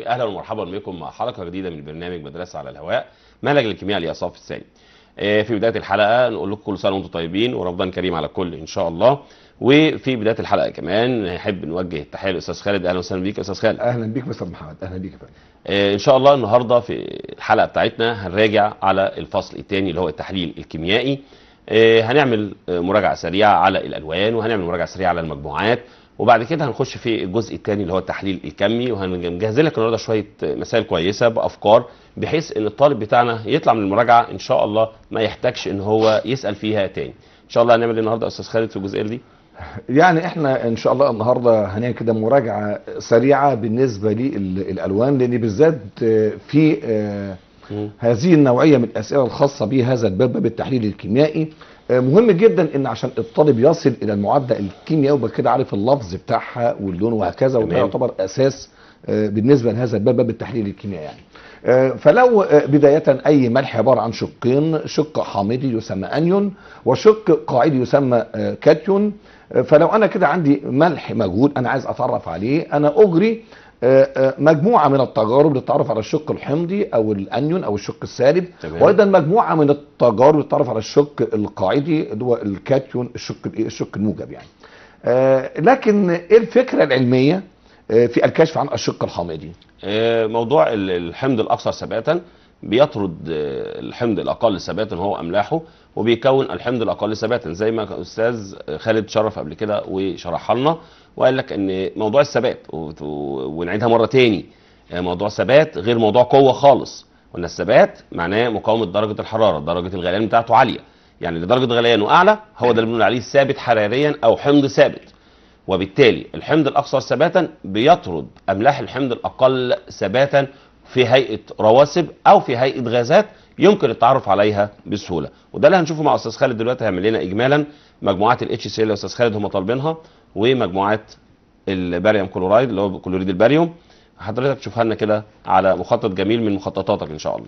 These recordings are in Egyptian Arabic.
توفيق اهلا ومرحبا بكم مع حلقه جديده من برنامج مدرسه على الهواء منهج الكيمياء اليصاف الثاني آه، في بدايه الحلقه نقول لكم كل سنه وانتم طيبين ورمضان كريم على الكل ان شاء الله وفي بدايه الحلقه كمان نحب نوجه التحيه للاستاذ خالد اهلا وسهلا بيك يا استاذ خالد اهلا بيك مستر محمد اهلا بيك يا فندم آه، ان شاء الله النهارده في الحلقه بتاعتنا هنراجع على الفصل الثاني اللي هو التحليل الكيميائي آه، هنعمل آه، مراجعه سريعه على الالوان وهنعمل مراجعه سريعه على المجموعات وبعد كده هنخش في الجزء الثاني اللي هو التحليل الكمي وهنجهز لك النهارده شويه مسائل كويسه بافكار بحيث ان الطالب بتاعنا يطلع من المراجعه ان شاء الله ما يحتاجش ان هو يسال فيها تاني ان شاء الله هنعمل ايه النهارده يا استاذ خالد في الجزئيه دي يعني احنا ان شاء الله النهارده هنعمل كده مراجعه سريعه بالنسبه للالوان لان بالذات آه، في آه، مم. هذه النوعيه من الاسئله الخاصه بهذا الباب باب التحليل الكيميائي آه، مهم جدا ان عشان الطالب يصل الى المعدل الكيميائي ويبقى كده عارف اللفظ بتاعها واللون وهكذا وده تمام. يعتبر اساس آه، بالنسبه لهذا الباب باب التحليل الكيميائي يعني آه، فلو آه، بداية أي ملح عبارة عن شقين شق حامضي يسمى أنيون وشق قاعدي يسمى آه، كاتيون آه، فلو أنا كده عندي ملح موجود أنا عايز أتعرف عليه أنا أجري آه، آه، مجموعة من التجارب للتعرف على الشق الحمضي أو الأنيون أو الشق السالب تمام. وأيضا مجموعة من التجارب للتعرف على الشق القاعدي اللي هو الكاتيون الشق الإيه؟ الشق الموجب يعني آه، لكن إيه الفكرة العلمية آه، في الكشف عن الشق الحامضي آه، موضوع ال- الحمض الاكثر ثباتا بيطرد آه، الحمض الاقل ثباتا وهو املاحه وبيكون الحمض الاقل ثباتا زي ما استاذ خالد شرف قبل كده وشرحها لنا وقال لك ان موضوع الثبات وت- و- ونعيدها مره تاني آه، موضوع ثبات غير موضوع قوه خالص قلنا الثبات معناه مقاومه درجه الحراره درجه الغليان بتاعته عاليه يعني اللي درجه غليانه اعلى هو ده اللي بنقول عليه ثابت حراريا او حمض ثابت وبالتالي الحمض الاكثر ثباتا بيطرد املاح الحمض الاقل ثباتا في هيئه رواسب او في هيئه غازات يمكن التعرف عليها بسهوله وده اللي هنشوفه مع استاذ خالد دلوقتي هيعمل لنا اجمالا مجموعات الاتش سي اللي استاذ خالد هم طالبينها ومجموعات الباريوم كلورايد اللي هو كلوريد الباريوم حضرتك تشوفها لنا كده على مخطط جميل من مخططاتك ان شاء الله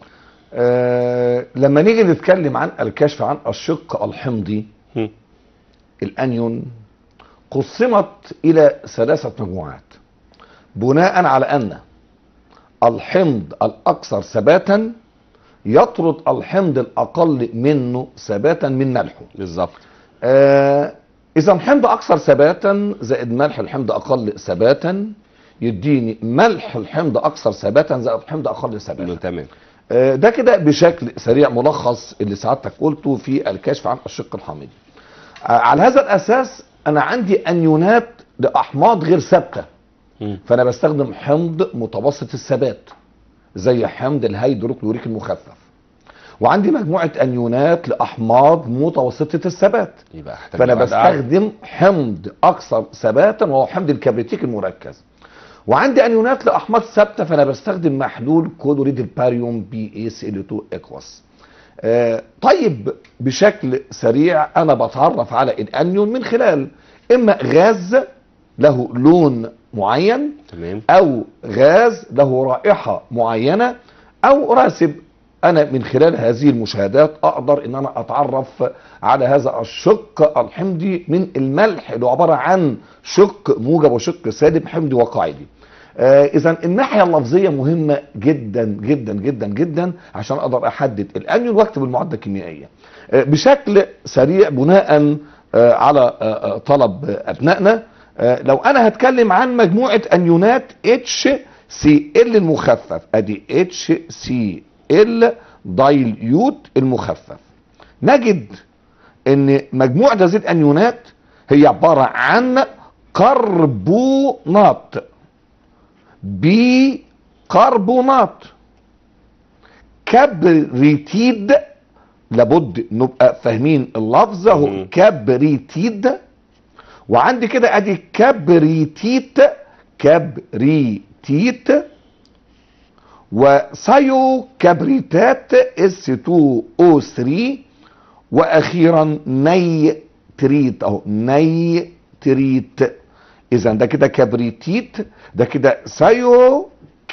آه لما نيجي نتكلم عن الكشف عن الشق الحمضي هم. الانيون قسمت الى ثلاثه مجموعات بناء على ان الحمض الاكثر ثباتا يطرد الحمض الاقل منه ثباتا من ملحه بالظبط آه اذا حمض اكثر ثباتا زائد ملح الحمض اقل ثباتا يديني ملح الحمض اكثر ثباتا زائد حمض اقل ثباتا تمام آه، ده كده بشكل سريع ملخص اللي سعادتك قلته في الكشف عن الشق الحامضي آه، على هذا الاساس انا عندي انيونات لاحماض غير ثابته هم. فانا بستخدم حمض متوسط الثبات زي حمض الهيدروكلوريك المخفف وعندي مجموعه انيونات لاحماض متوسطه الثبات يبقى احتاج فانا بعد أعلى. بستخدم حمض اكثر ثباتا وهو حمض الكبريتيك المركز وعندي انيونات لاحماض ثابته فانا بستخدم محلول كلوريد الباريوم بي اي سي ال 2 اكوس آه طيب بشكل سريع انا بتعرف على الانيون من خلال اما غاز له لون معين تمام او غاز له رائحه معينه او راسب انا من خلال هذه المشاهدات اقدر ان انا اتعرف على هذا الشق الحمضي من الملح اللي هو عباره عن شق موجب وشق سالب حمضي وقاعدي آه اذا الناحيه اللفظيه مهمه جدا جدا جدا جدا عشان اقدر احدد الانيون واكتب المعادله الكيميائيه آه بشكل سريع بناء آه على آه آه طلب آه ابنائنا آه لو انا هتكلم عن مجموعه انيونات اتش سي ال المخفف ادي اتش سي ال دايليوت المخفف نجد ان مجموعه هذه الانيونات هي عباره عن كربونات بيكربونات كبريتيد لابد نبقى فاهمين اللفظ اهو مم. كبريتيد وعندي كده ادي كبريتيت كبريتيت وسايو كبريتات اس 2 او 3 واخيرا نيتريت اهو نيتريت اذا ده كده كبريتيت ده كده سايو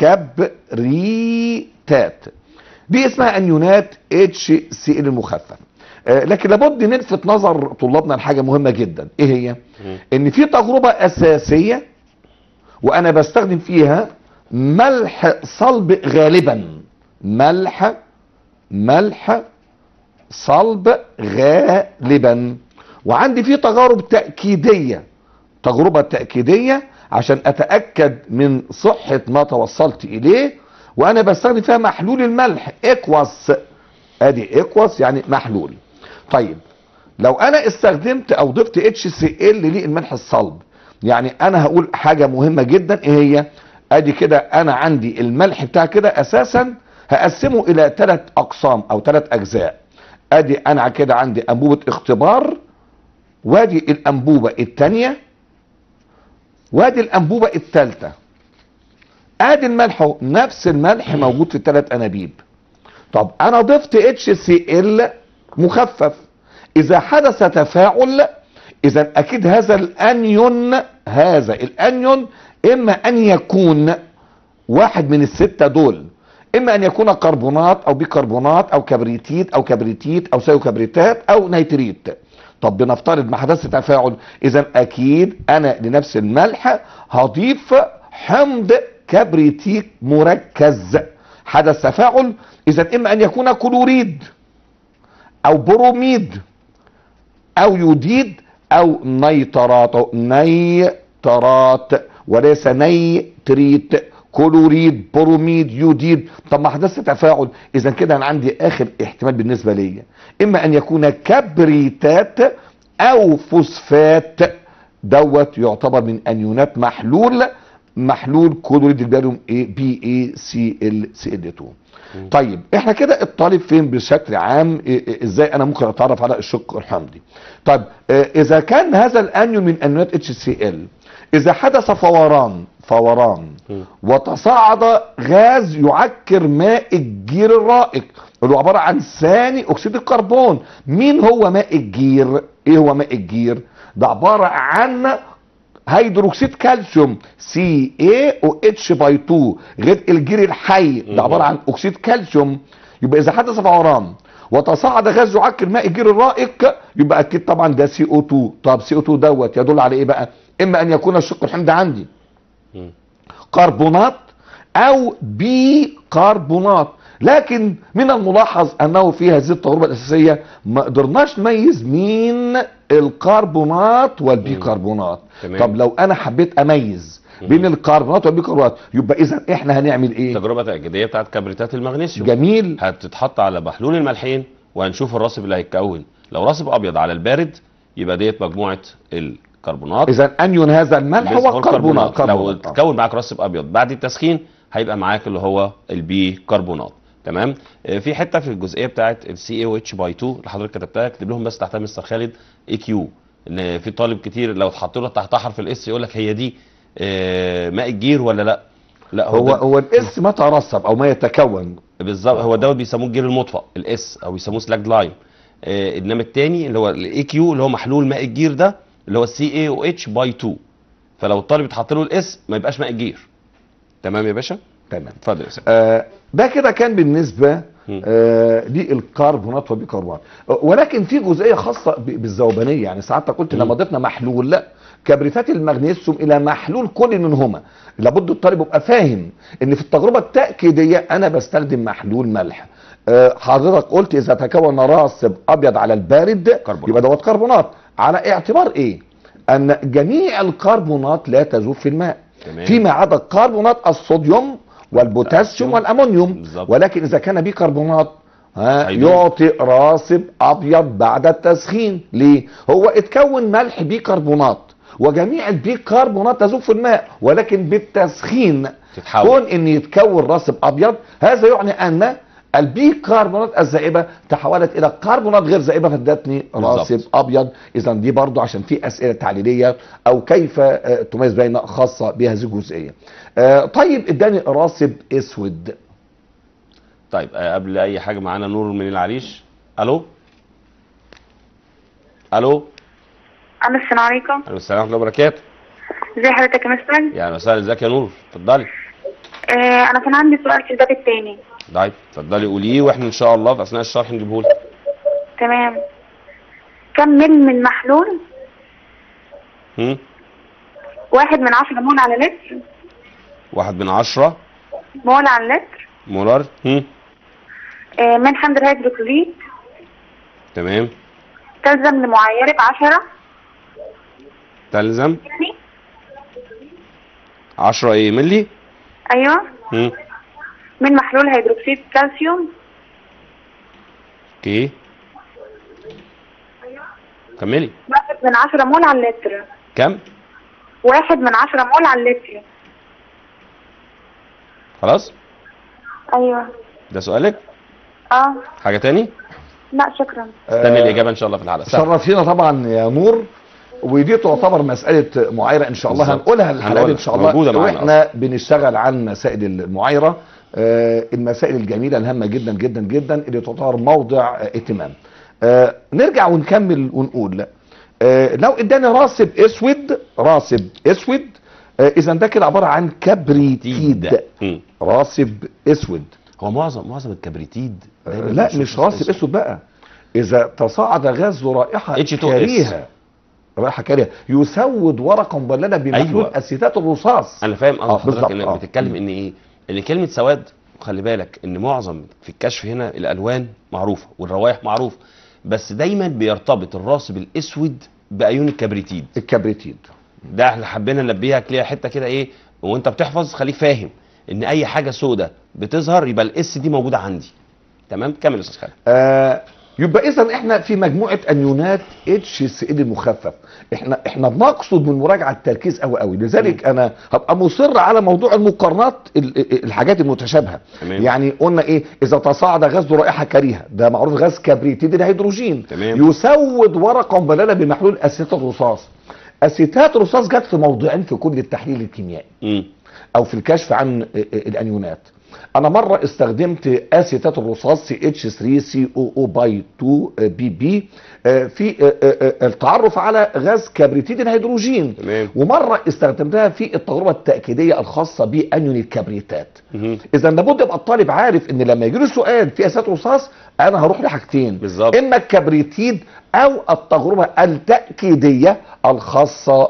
كبريتات دي اسمها انيونات اتش سي ال المخفف آه، لكن لابد نلفت نظر طلابنا لحاجه مهمه جدا ايه هي مم. ان في تجربه اساسيه وانا بستخدم فيها ملح صلب غالبا ملح ملح صلب غالبا وعندي في تجارب تأكيدية تجربة تأكيدية عشان أتأكد من صحة ما توصلت إليه وأنا بستخدم فيها محلول الملح إكواس أدي إكواس يعني محلول طيب لو أنا استخدمت أو ضفت اتش سي ال للملح الصلب يعني أنا هقول حاجة مهمة جدا إيه هي أدي كده أنا عندي الملح بتاع كده أساسا هقسمه إلى ثلاث أقسام أو ثلاث أجزاء أدي أنا كده عندي أنبوبة اختبار وادي الانبوبه الثانيه وادي الانبوبه الثالثه ادي الملح اهو نفس الملح موجود في الثلاث انابيب طب انا ضفت اتش سي ال مخفف اذا حدث تفاعل اذا اكيد هذا الانيون هذا الانيون اما ان يكون واحد من الستة دول اما ان يكون كربونات او بيكربونات او كبريتيت او كبريتيت او سيوكبريتات او نيتريت طب بنفترض ما حدث تفاعل اذا اكيد انا لنفس الملح هضيف حمض كبريتيك مركز حدث تفاعل اذا اما ان يكون كلوريد او بروميد او يوديد او نيترات أو نيترات وليس نيتريت كلوريد بروميد يوديد طب ما حدث تفاعل اذا كده انا عندي اخر احتمال بالنسبه ليا اما ان يكون كبريتات او فوسفات دوت يعتبر من انيونات محلول محلول كلوريد الباريوم اي بي اي سي ال سي ال 2 طيب احنا كده الطالب فين بشكل عام إيه- إيه- ازاي انا ممكن اتعرف على الشق الحمضي طيب آه، اذا كان هذا الانيون من انيونات اتش سي ال اذا حدث فوران فوران مم. وتصاعد غاز يعكر ماء الجير الرائق اللي هو عباره عن ثاني اكسيد الكربون مين هو ماء الجير ايه هو ماء الجير ده عباره عن هيدروكسيد كالسيوم سي اي او اتش باي 2 غير الجير الحي ده عباره عن اكسيد كالسيوم يبقى اذا حدث فوران وتصاعد غاز يعكر ماء الجير الرائق يبقى اكيد طبعا ده سي او 2 طب سي او 2 دوت يدل على ايه بقى اما ان يكون الشق الحمضي عندي مم. كربونات او بيكربونات لكن من الملاحظ انه في هذه التجربه الاساسيه ما قدرناش نميز مين الكربونات والبيكربونات تمام. طب لو انا حبيت اميز بين الكربونات والبيكربونات يبقى اذا احنا هنعمل ايه التجربه التأكيدية بتاعت كبريتات المغنيسيوم جميل هتتحط على محلول الملحين وهنشوف الراسب اللي هيتكون لو راسب ابيض على البارد يبقى ديت مجموعه الكربونات اذا انيون هذا الملح بس هو الكربونات لو كربونات. آه. اتكون معاك راسب ابيض بعد التسخين هيبقى معاك اللي هو البي كربونات تمام آه، في حته في الجزئيه بتاعت السي اي او اتش باي 2 اللي حضرتك كتبتها اكتب لهم بس تحتها مستر خالد اي كيو ان في طالب كتير لو اتحط له تحتها حرف الاس يقول لك هي دي آه، ماء الجير ولا لا لا هو ده- هو الاس ما ترسب او ما يتكون بالظبط هو دوت بيسموه الجير المطفأ الاس او بيسموه سلاج لايم آه انما التاني اللي هو الاي كيو اللي هو محلول ماء الجير ده اللي هو السي اي او اتش باي 2 فلو الطالب اتحط له الاس ما يبقاش ماء الجير تمام يا باشا تمام اتفضل يا استاذ آه، ده كده كان بالنسبه مم. آه للكربونات والبيكربونات آه، ولكن في جزئيه خاصه ب- بالذوبانيه يعني ساعتك قلت لما مم. ضفنا محلول لا كبريتات المغنيسيوم الى محلول كل منهما لابد الطالب يبقى فاهم ان في التجربه التاكيديه انا بستخدم محلول ملح آه، حضرتك قلت اذا تكون راسب ابيض على البارد كربونات. يبقى دوت كربونات على اعتبار ايه ان جميع الكربونات لا تذوب في الماء تمام. فيما عدا كربونات الصوديوم والبوتاسيوم والامونيوم بالظبط. ولكن اذا كان بيكربونات ها هيدوب. يعطي راسب ابيض بعد التسخين ليه هو اتكون ملح بيكربونات وجميع البيكربونات تذوب في الماء ولكن بالتسخين تتحول. كون ان يتكون راسب ابيض هذا يعني ان البيكربونات الزائبه تحولت الى كربونات غير زائبه فادتني بالظبط. راسب ابيض اذا دي برضو عشان في اسئله تعليليه او كيف آه، تميز بين خاصه بهذه الجزئيه آه، طيب اداني راسب اسود طيب آه قبل اي حاجه معانا نور من العريش الو الو الو السلام عليكم الو السلام ورحمه الله وبركاته ازي حضرتك يا مستر يا اهلا وسهلا ازيك يا نور اتفضلي آه انا كان عندي سؤال في الباب التاني طيب اتفضلي قوليه واحنا ان شاء الله في اثناء الشرح نجيبه لك تمام كم مل من محلول هم؟ واحد من عشرة مول على لتر واحد من عشرة مول على اللتر مولار هم. آه، من حمض الهيدروكلوريد تمام تلزم لمعايرة عشرة تلزم عشرة ايه ملي أيوة هم. من محلول هيدروكسيد كالسيوم اوكي كملي واحد من عشرة مول على اللتر كم واحد من عشرة مول على اللتر خلاص أيوة ده سؤالك اه حاجة تاني لا شكرا استني الإجابة إن شاء الله في الحلقة سهل. شرفينا طبعا يا نور ودي تعتبر مسألة معايرة إن شاء الله بالظبط. هنقولها الحلقة دي إن هنقولها. شاء الله موجودة معانا وإحنا بنشتغل عن مسائل المعايرة آه، المسائل الجميلة الهامة جدا جدا جدا اللي تعتبر موضع آه، اهتمام آه، نرجع ونكمل ونقول آه، لو اداني راسب اسود راسب اسود آه، اذا ده كده عباره عن كبريتيد هم. راسب اسود هو معظم معظم الكبريتيد آه، دايماً لا بنشوف مش راسب اسود بقى اذا تصاعد غاز ذو رائحه H2S. كريهه رائحه كريهه يسود ورقه مبلله بمحلول أيوة. اسيتات الرصاص انا فاهم آه، قصد حضرتك بالظبط، انك آه. بتتكلم ان ايه ان كلمه سواد خلي بالك ان معظم في الكشف هنا الالوان معروفه والروائح معروفه بس دايما بيرتبط الراسب الاسود بايون الكبريتيد الكبريتيد ده احنا حبينا ننبهك ليها حته كده ايه وانت بتحفظ خليك فاهم ان اي حاجه سودة بتظهر يبقى الاس دي موجوده عندي تمام كمل يا استاذ خالد آه يبقى اذا احنا في مجموعه انيونات اتش سي ال المخفف احنا احنا بنقصد من مراجعه التركيز قوي قوي لذلك انا هبقى مصر على موضوع المقارنات ال- ال- الحاجات المتشابهه تمام. يعني قلنا ايه اذا تصاعد غاز ذو رائحه كريهه ده معروف غاز كبريتيد الهيدروجين تمام. يسود ورقه مبلله بمحلول اسيتات الرصاص اسيتات الرصاص جت في موضعين في كل التحليل الكيميائي امم او في الكشف عن الانيونات انا مره استخدمت اسيتات الرصاص سي اتش 3 سي او او باي 2 بي بي في التعرف على غاز كبريتيد الهيدروجين تمام. ومره استخدمتها في التجربه التاكيديه الخاصه بانيون الكبريتات مهم. اذا لابد يبقى الطالب عارف ان لما يجي له سؤال في اسيتات رصاص انا هروح لحاجتين بالظبط. اما الكبريتيد او التجربه التاكيديه الخاصه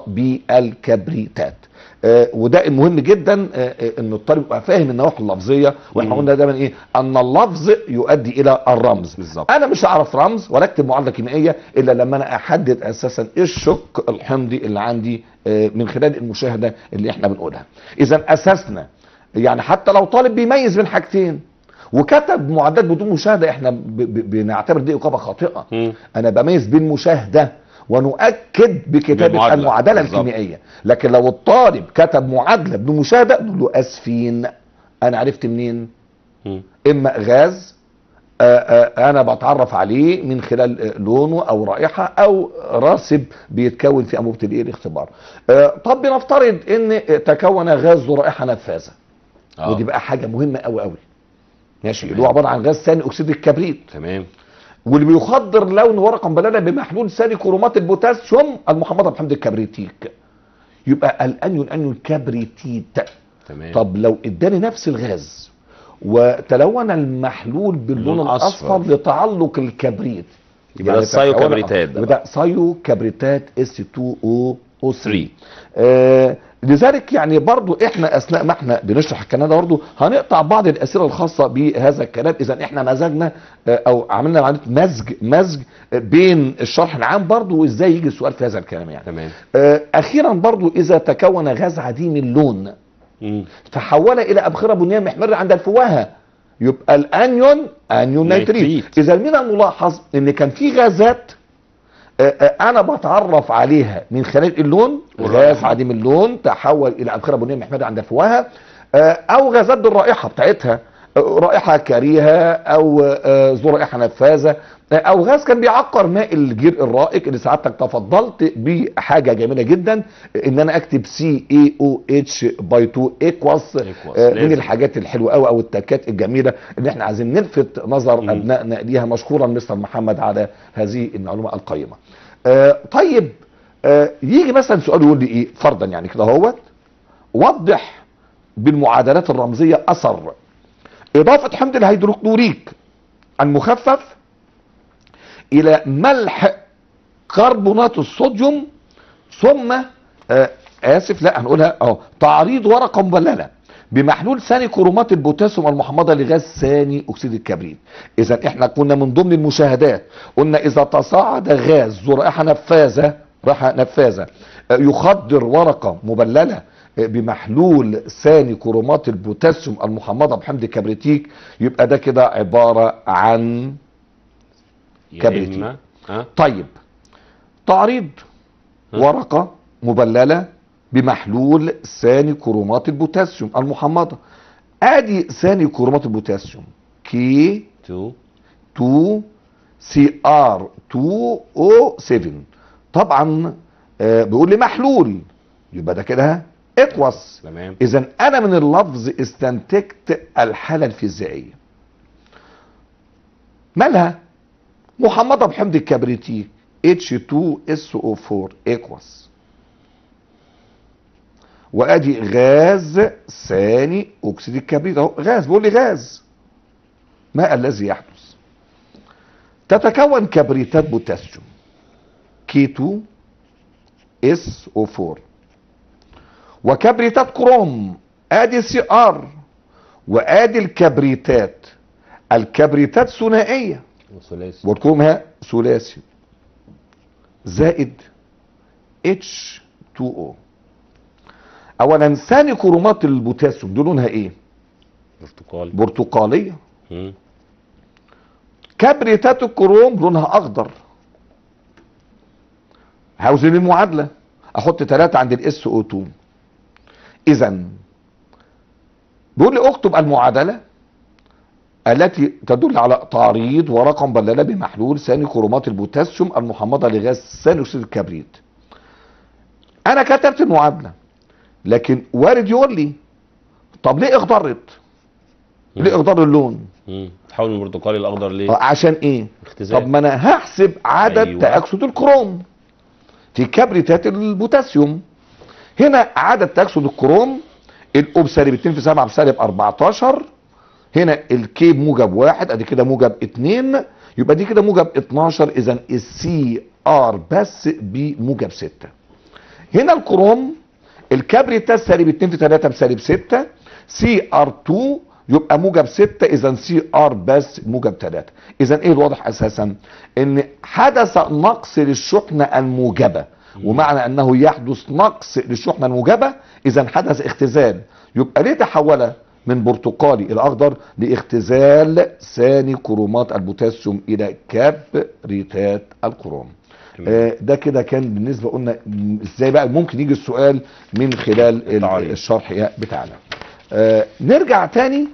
بالكبريتات آه وده المهم جدا آه آه ان الطالب يبقى فاهم النواحي اللفظيه واحنا مم. قلنا دايما ايه ان اللفظ يؤدي الى الرمز بالظبط. انا مش هعرف رمز ولا اكتب معادله كيميائيه الا لما انا احدد اساسا ايه الشق الحمضي اللي عندي آه من خلال المشاهده اللي احنا بنقولها اذا اساسنا يعني حتى لو طالب بيميز بين حاجتين وكتب معدات بدون مشاهده احنا ب- ب- بنعتبر دي اجابه خاطئه مم. انا بميز بين مشاهده ونؤكد بكتابه بالمعادلة. المعادله بالظبط. الكيميائيه لكن لو الطالب كتب معادله بدون مشاهده نقول له اسفين انا عرفت منين مم. اما غاز آه، آه، انا بتعرف عليه من خلال آه، لونه او رائحه او راسب بيتكون في انبوبه الايه الاختبار آه، طب بنفترض ان تكون غاز ذو رائحه نفاذه آه. ودي بقى حاجه مهمه قوي قوي ماشي تمام. اللي هو عباره عن غاز ثاني اكسيد الكبريت تمام واللي بيخدر لون ورقه مبلله بمحلول ثاني كرومات البوتاسيوم المحمضه بحمض الكبريتيك يبقى الانيون انيون كبريتيت تمام طب لو اداني نفس الغاز وتلون المحلول باللون لون أصفر. الاصفر لتعلق الكبريت يبقى ده السايو تكون- كبريتات ده وده سايو كبريتات اس 2 او او 3 3. آه لذلك يعني برضو احنا اثناء ما احنا بنشرح الكلام ده برضو هنقطع بعض الاسئله الخاصه بهذا الكلام اذا احنا مزجنا آه، او عملنا عمليه مزج مزج آه، بين الشرح العام برضو وازاي يجي السؤال في هذا الكلام يعني تمام آه، اخيرا برضو اذا تكون غاز عديم اللون مم. تحول الى ابخره بنيه محمره عند الفواهه يبقى الانيون انيون نيتريت نيتريت. اذا من الملاحظ ان كان في غازات آه، آه، انا بتعرف عليها من خلال اللون والرائحة. غاز عديم اللون تحول الى ابخره بنيه محمره عند الفواهه آه، او غازات بالرائحه بتاعتها آه، رائحه كريهه او آه، ذو رائحه نفاذه آه، او غاز كان بيعقر ماء الجير الرائق اللي سعادتك تفضلت بحاجه جميله جدا ان انا اكتب سي اي او اتش باي 2 ايكواس Equals. من لازم. الحاجات الحلوه قوي او التكات الجميله اللي احنا عايزين نلفت نظر مم. ابنائنا ليها مشكورا مستر محمد على هذه المعلومه القيمه. آه طيب آه يجي مثلا سؤال يقول لي ايه فرضا يعني كده اهوت وضح بالمعادلات الرمزيه اثر اضافه حمض الهيدروكلوريك المخفف الى ملح كربونات الصوديوم ثم آه اسف لا هنقولها اهو تعريض ورقه مبلله بمحلول ثاني كرومات البوتاسيوم المحمضه لغاز ثاني اكسيد الكبريت اذا احنا كنا من ضمن المشاهدات قلنا اذا تصاعد غاز ذو رائحه نفاذه رائحه نفاذه آه، يخدر ورقه مبلله آه، بمحلول ثاني كرومات البوتاسيوم المحمضه بحمض كبريتيك يبقى ده كده عباره عن يا كبريتي. إما ها طيب تعريض ها؟ ورقة مبللة بمحلول ثاني كرومات البوتاسيوم المحمضة ادي ثاني كرومات البوتاسيوم كي 2 2 سي ار 2 او 7 طبعا آه بيقول لي محلول يبقى ده كده اقوس تمام اذا انا من اللفظ استنتجت الحاله الفيزيائيه مالها محمضه بحمض الكبريتيك H2SO4 ايكوس وادي غاز ثاني اكسيد الكبريت اهو غاز بيقول لي غاز ما الذي يحدث تتكون كبريتات بوتاسيوم K2SO4 وكبريتات كروم ادي سي ار وادي الكبريتات الكبريتات ثنائيه وثلاثي والكرومها ثلاثي زائد H2O اولا ثاني كرومات البوتاسيوم دي لونها ايه برتقال برتقاليه مم. كبريتات الكروم لونها اخضر هوزن المعادله احط 3 عند الاس او 2 اذا بيقول لي اكتب المعادله التي تدل على تعريض ورقم مبلله بمحلول ثاني كرومات البوتاسيوم المحمضه لغاز ثاني اكسيد الكبريت انا كتبت المعادله لكن وارد يقول لي طب ليه اخضرت ليه اخضر اللون مم. تحول من البرتقالي الاخضر ليه؟ آه، عشان ايه اختزال طب ما انا هحسب عدد أيوة. أيوة. تاكسد الكروم في كبريتات البوتاسيوم هنا عدد تاكسد الكروم الاو بسالب 2 في 7 بسالب 14 هنا الكي بموجب واحد ادي كده موجب 2 يبقى دي كده موجب 12 اذا السي ار بس بموجب 6 هنا الكروم الكبريتات سالب 2 في 3 بسالب 6 سي ار 2 يبقى موجب 6 اذا سي ار بس موجب 3 اذا ايه الواضح اساسا ان حدث نقص للشحنه الموجبه ومعنى انه يحدث نقص للشحنه الموجبه اذا حدث اختزال يبقى ليه تحول من برتقالي الى اخضر لاختزال ثاني كرومات البوتاسيوم الى كبريتات الكروم تمام. آه، ده كده كان بالنسبه قلنا م- ازاي بقى ممكن يجي السؤال من خلال ال- التعريض. الشرح بتاعنا آه، نرجع تاني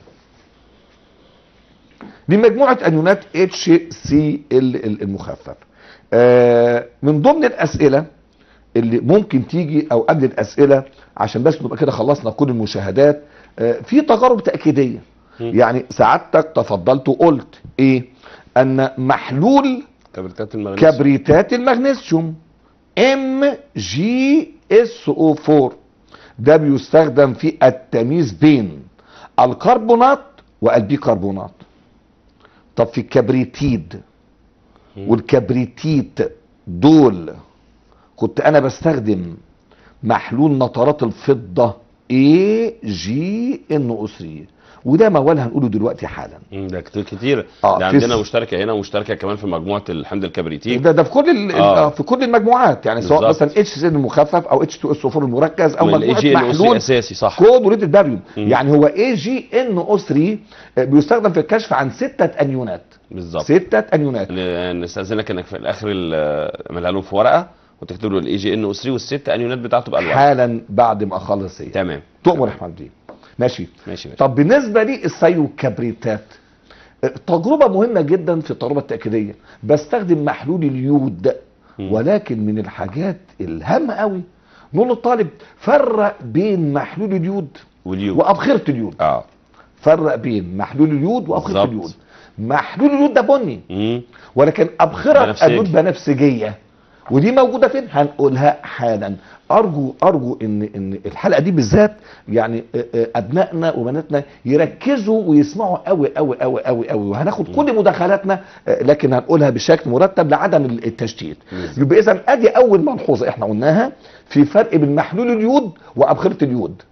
لمجموعه انيونات اتش سي ال المخفف آه، من ضمن الاسئله اللي ممكن تيجي او قبل الاسئله عشان بس نبقى كده خلصنا كل المشاهدات آه، في تجارب تاكيديه مم. يعني سعادتك تفضلت وقلت ايه ان محلول كبريتات المغنيسيوم كبريتات المغنيسيوم ام جي اس او 4 ده بيستخدم في التمييز بين الكربونات والبيكربونات طب في الكبريتيد مم. والكبريتيت دول كنت انا بستخدم محلول نترات الفضة اي جي ان او 3 وده موال هنقوله دلوقتي حالا مم، ده كتير كتير آه، ده في عندنا الس- مشتركه هنا ومشتركه كمان في مجموعه الحمض الكبريتيك ده ده في كل ال آه. آه. في كل المجموعات يعني سواء بالظبط. مثلا اتش سي المخفف او اتش 2 اس 4 المركز او والاي مجموعه جي ال محلول اساسي صح كود وريتد بابيوم مم. يعني هو اي جي ان او 3 بيستخدم في الكشف عن ستة انيونات بالظبط ستة انيونات ن- نستاذنك انك في الاخر ال- اعملها لهم في ورقه وتكتب له الاي جي ان او 3 والست انيونات بتاعته بالوان حالا بعد ما اخلص هي تمام تؤمر يا احمد بيه ماشي ماشي ماشي طب بالنسبه لي السيوكبريتات تجربه مهمه جدا في التجربه التاكيديه بستخدم محلول اليود مم. ولكن من الحاجات الهامه قوي نقول للطالب فرق بين محلول اليود واليو وابخره اليود اه فرق بين محلول اليود وابخره بالظبط. اليود محلول اليود ده بني مم. ولكن ابخره بنفسجي. اليود بنفسجيه ودي موجوده فين هنقولها حالا ارجو ارجو ان ان الحلقه دي بالذات يعني آه، آه، ابنائنا وبناتنا يركزوا ويسمعوا قوي قوي قوي قوي قوي وهناخد كل مداخلاتنا آه، لكن هنقولها بشكل مرتب لعدم التشتيت بالظبط. يبقى اذا ادي اول ملحوظه احنا قلناها في فرق بين محلول اليود وابخره اليود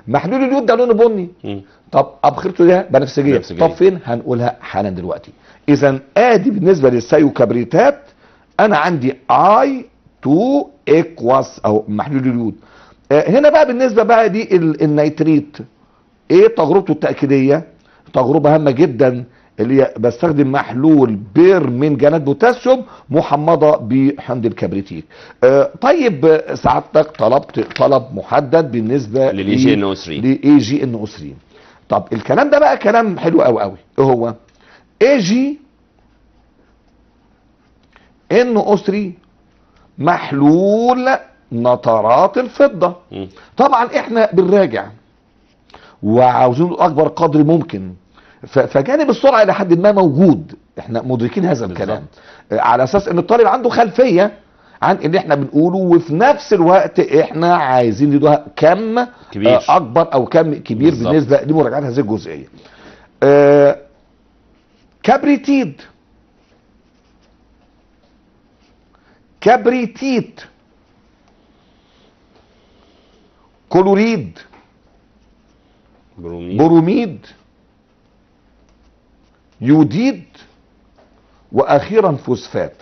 محلول اليود ده لونه بني مم. طب ابخرته ده بنفسجيه بنفسجية. طب فين هنقولها حالا دلوقتي اذا ادي بالنسبه للسيوكبريتات انا عندي اي 2 اكواس او محلول اليود آه، هنا بقى بالنسبه بقى دي ال- النيتريت ايه تجربته التاكيديه تجربه هامه جدا اللي هي بستخدم محلول بيرمنجانات بوتاسيوم محمضه بحمض الكبريتيك آه، طيب آه، سعادتك طلبت طلب محدد بالنسبه للاي جي ان او 3 لاي جي ان او 3 طب الكلام ده بقى كلام حلو قوي قوي ايه هو اي جي ان او 3 محلول نترات الفضه مم. طبعا احنا بنراجع وعاوزين اكبر قدر ممكن ف- فجانب السرعه الى حد ما موجود احنا مدركين هذا الكلام آه، على اساس ان الطالب عنده خلفيه عن اللي احنا بنقوله وفي نفس الوقت احنا عايزين ندوها كم كبير. آه، اكبر او كم كبير بالظبط. بالنسبه لمراجعه هذه الجزئيه آه، كبريتيد كبريتيت كلوريد بروميد بروميد يوديد واخيرا فوسفات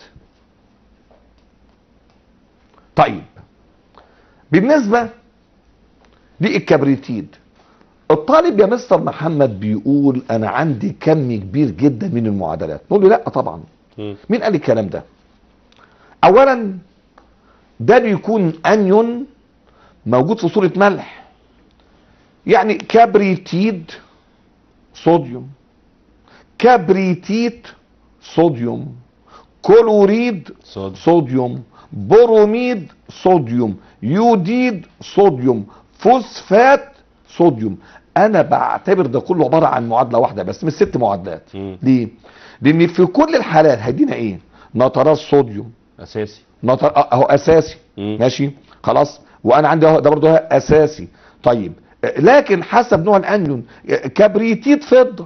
طيب بالنسبه للكبريتيد الطالب يا مستر محمد بيقول انا عندي كم كبير جدا من المعادلات نقول له لا طبعا مم. مين قال الكلام ده اولا ده بيكون انيون موجود في صورة ملح يعني كبريتيد صوديوم كبريتيت صوديوم كلوريد صود صوديوم بروميد صوديوم يوديد صوديوم فوسفات صوديوم انا بعتبر ده كله عباره عن معادله واحده بس مش ست معادلات مم. ليه لان في كل الحالات هيدينا ايه نترات صوديوم اساسي نتر آه، اهو اساسي مم. ماشي خلاص وانا عندي اهو ده برضه اهو اساسي طيب آه، لكن حسب نوع الانيون آه، كبريتيت فضه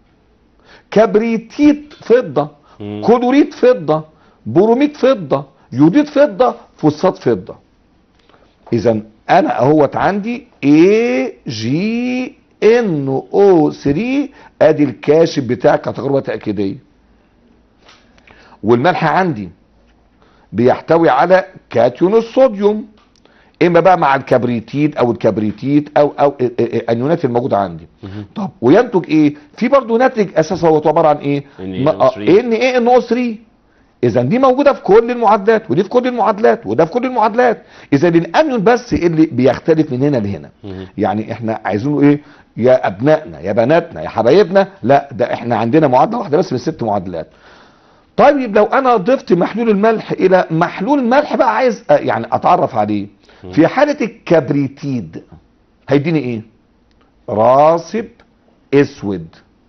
كبريتيت فضه مم. كلوريد فضه بروميد فضه يوديد فضه فوسفات فضه اذا انا اهوت عندي اي جي ان او 3 ادي الكاشف بتاعك كتجربه تاكيديه والملح عندي بيحتوي على كاتيون الصوديوم اما بقى مع الكبريتيد او الكبريتيت او او ال- ال- الانيونات الموجوده عندي مهم. طب وينتج ايه في برضه ناتج اساسا هو عباره عن ايه NaO3. ما- آه، ان ايه ان او 3 اذا دي موجوده في كل المعادلات ودي في كل المعادلات وده في كل المعادلات اذا الانيون بس اللي بيختلف من هنا لهنا مهم. يعني احنا عايزينه ايه يا ابنائنا يا بناتنا يا حبايبنا لا ده احنا عندنا معادله واحده بس من ست معادلات طيب لو انا ضفت محلول الملح الى محلول الملح بقى عايز آه، يعني اتعرف عليه في حاله الكبريتيد هيديني ايه راسب اسود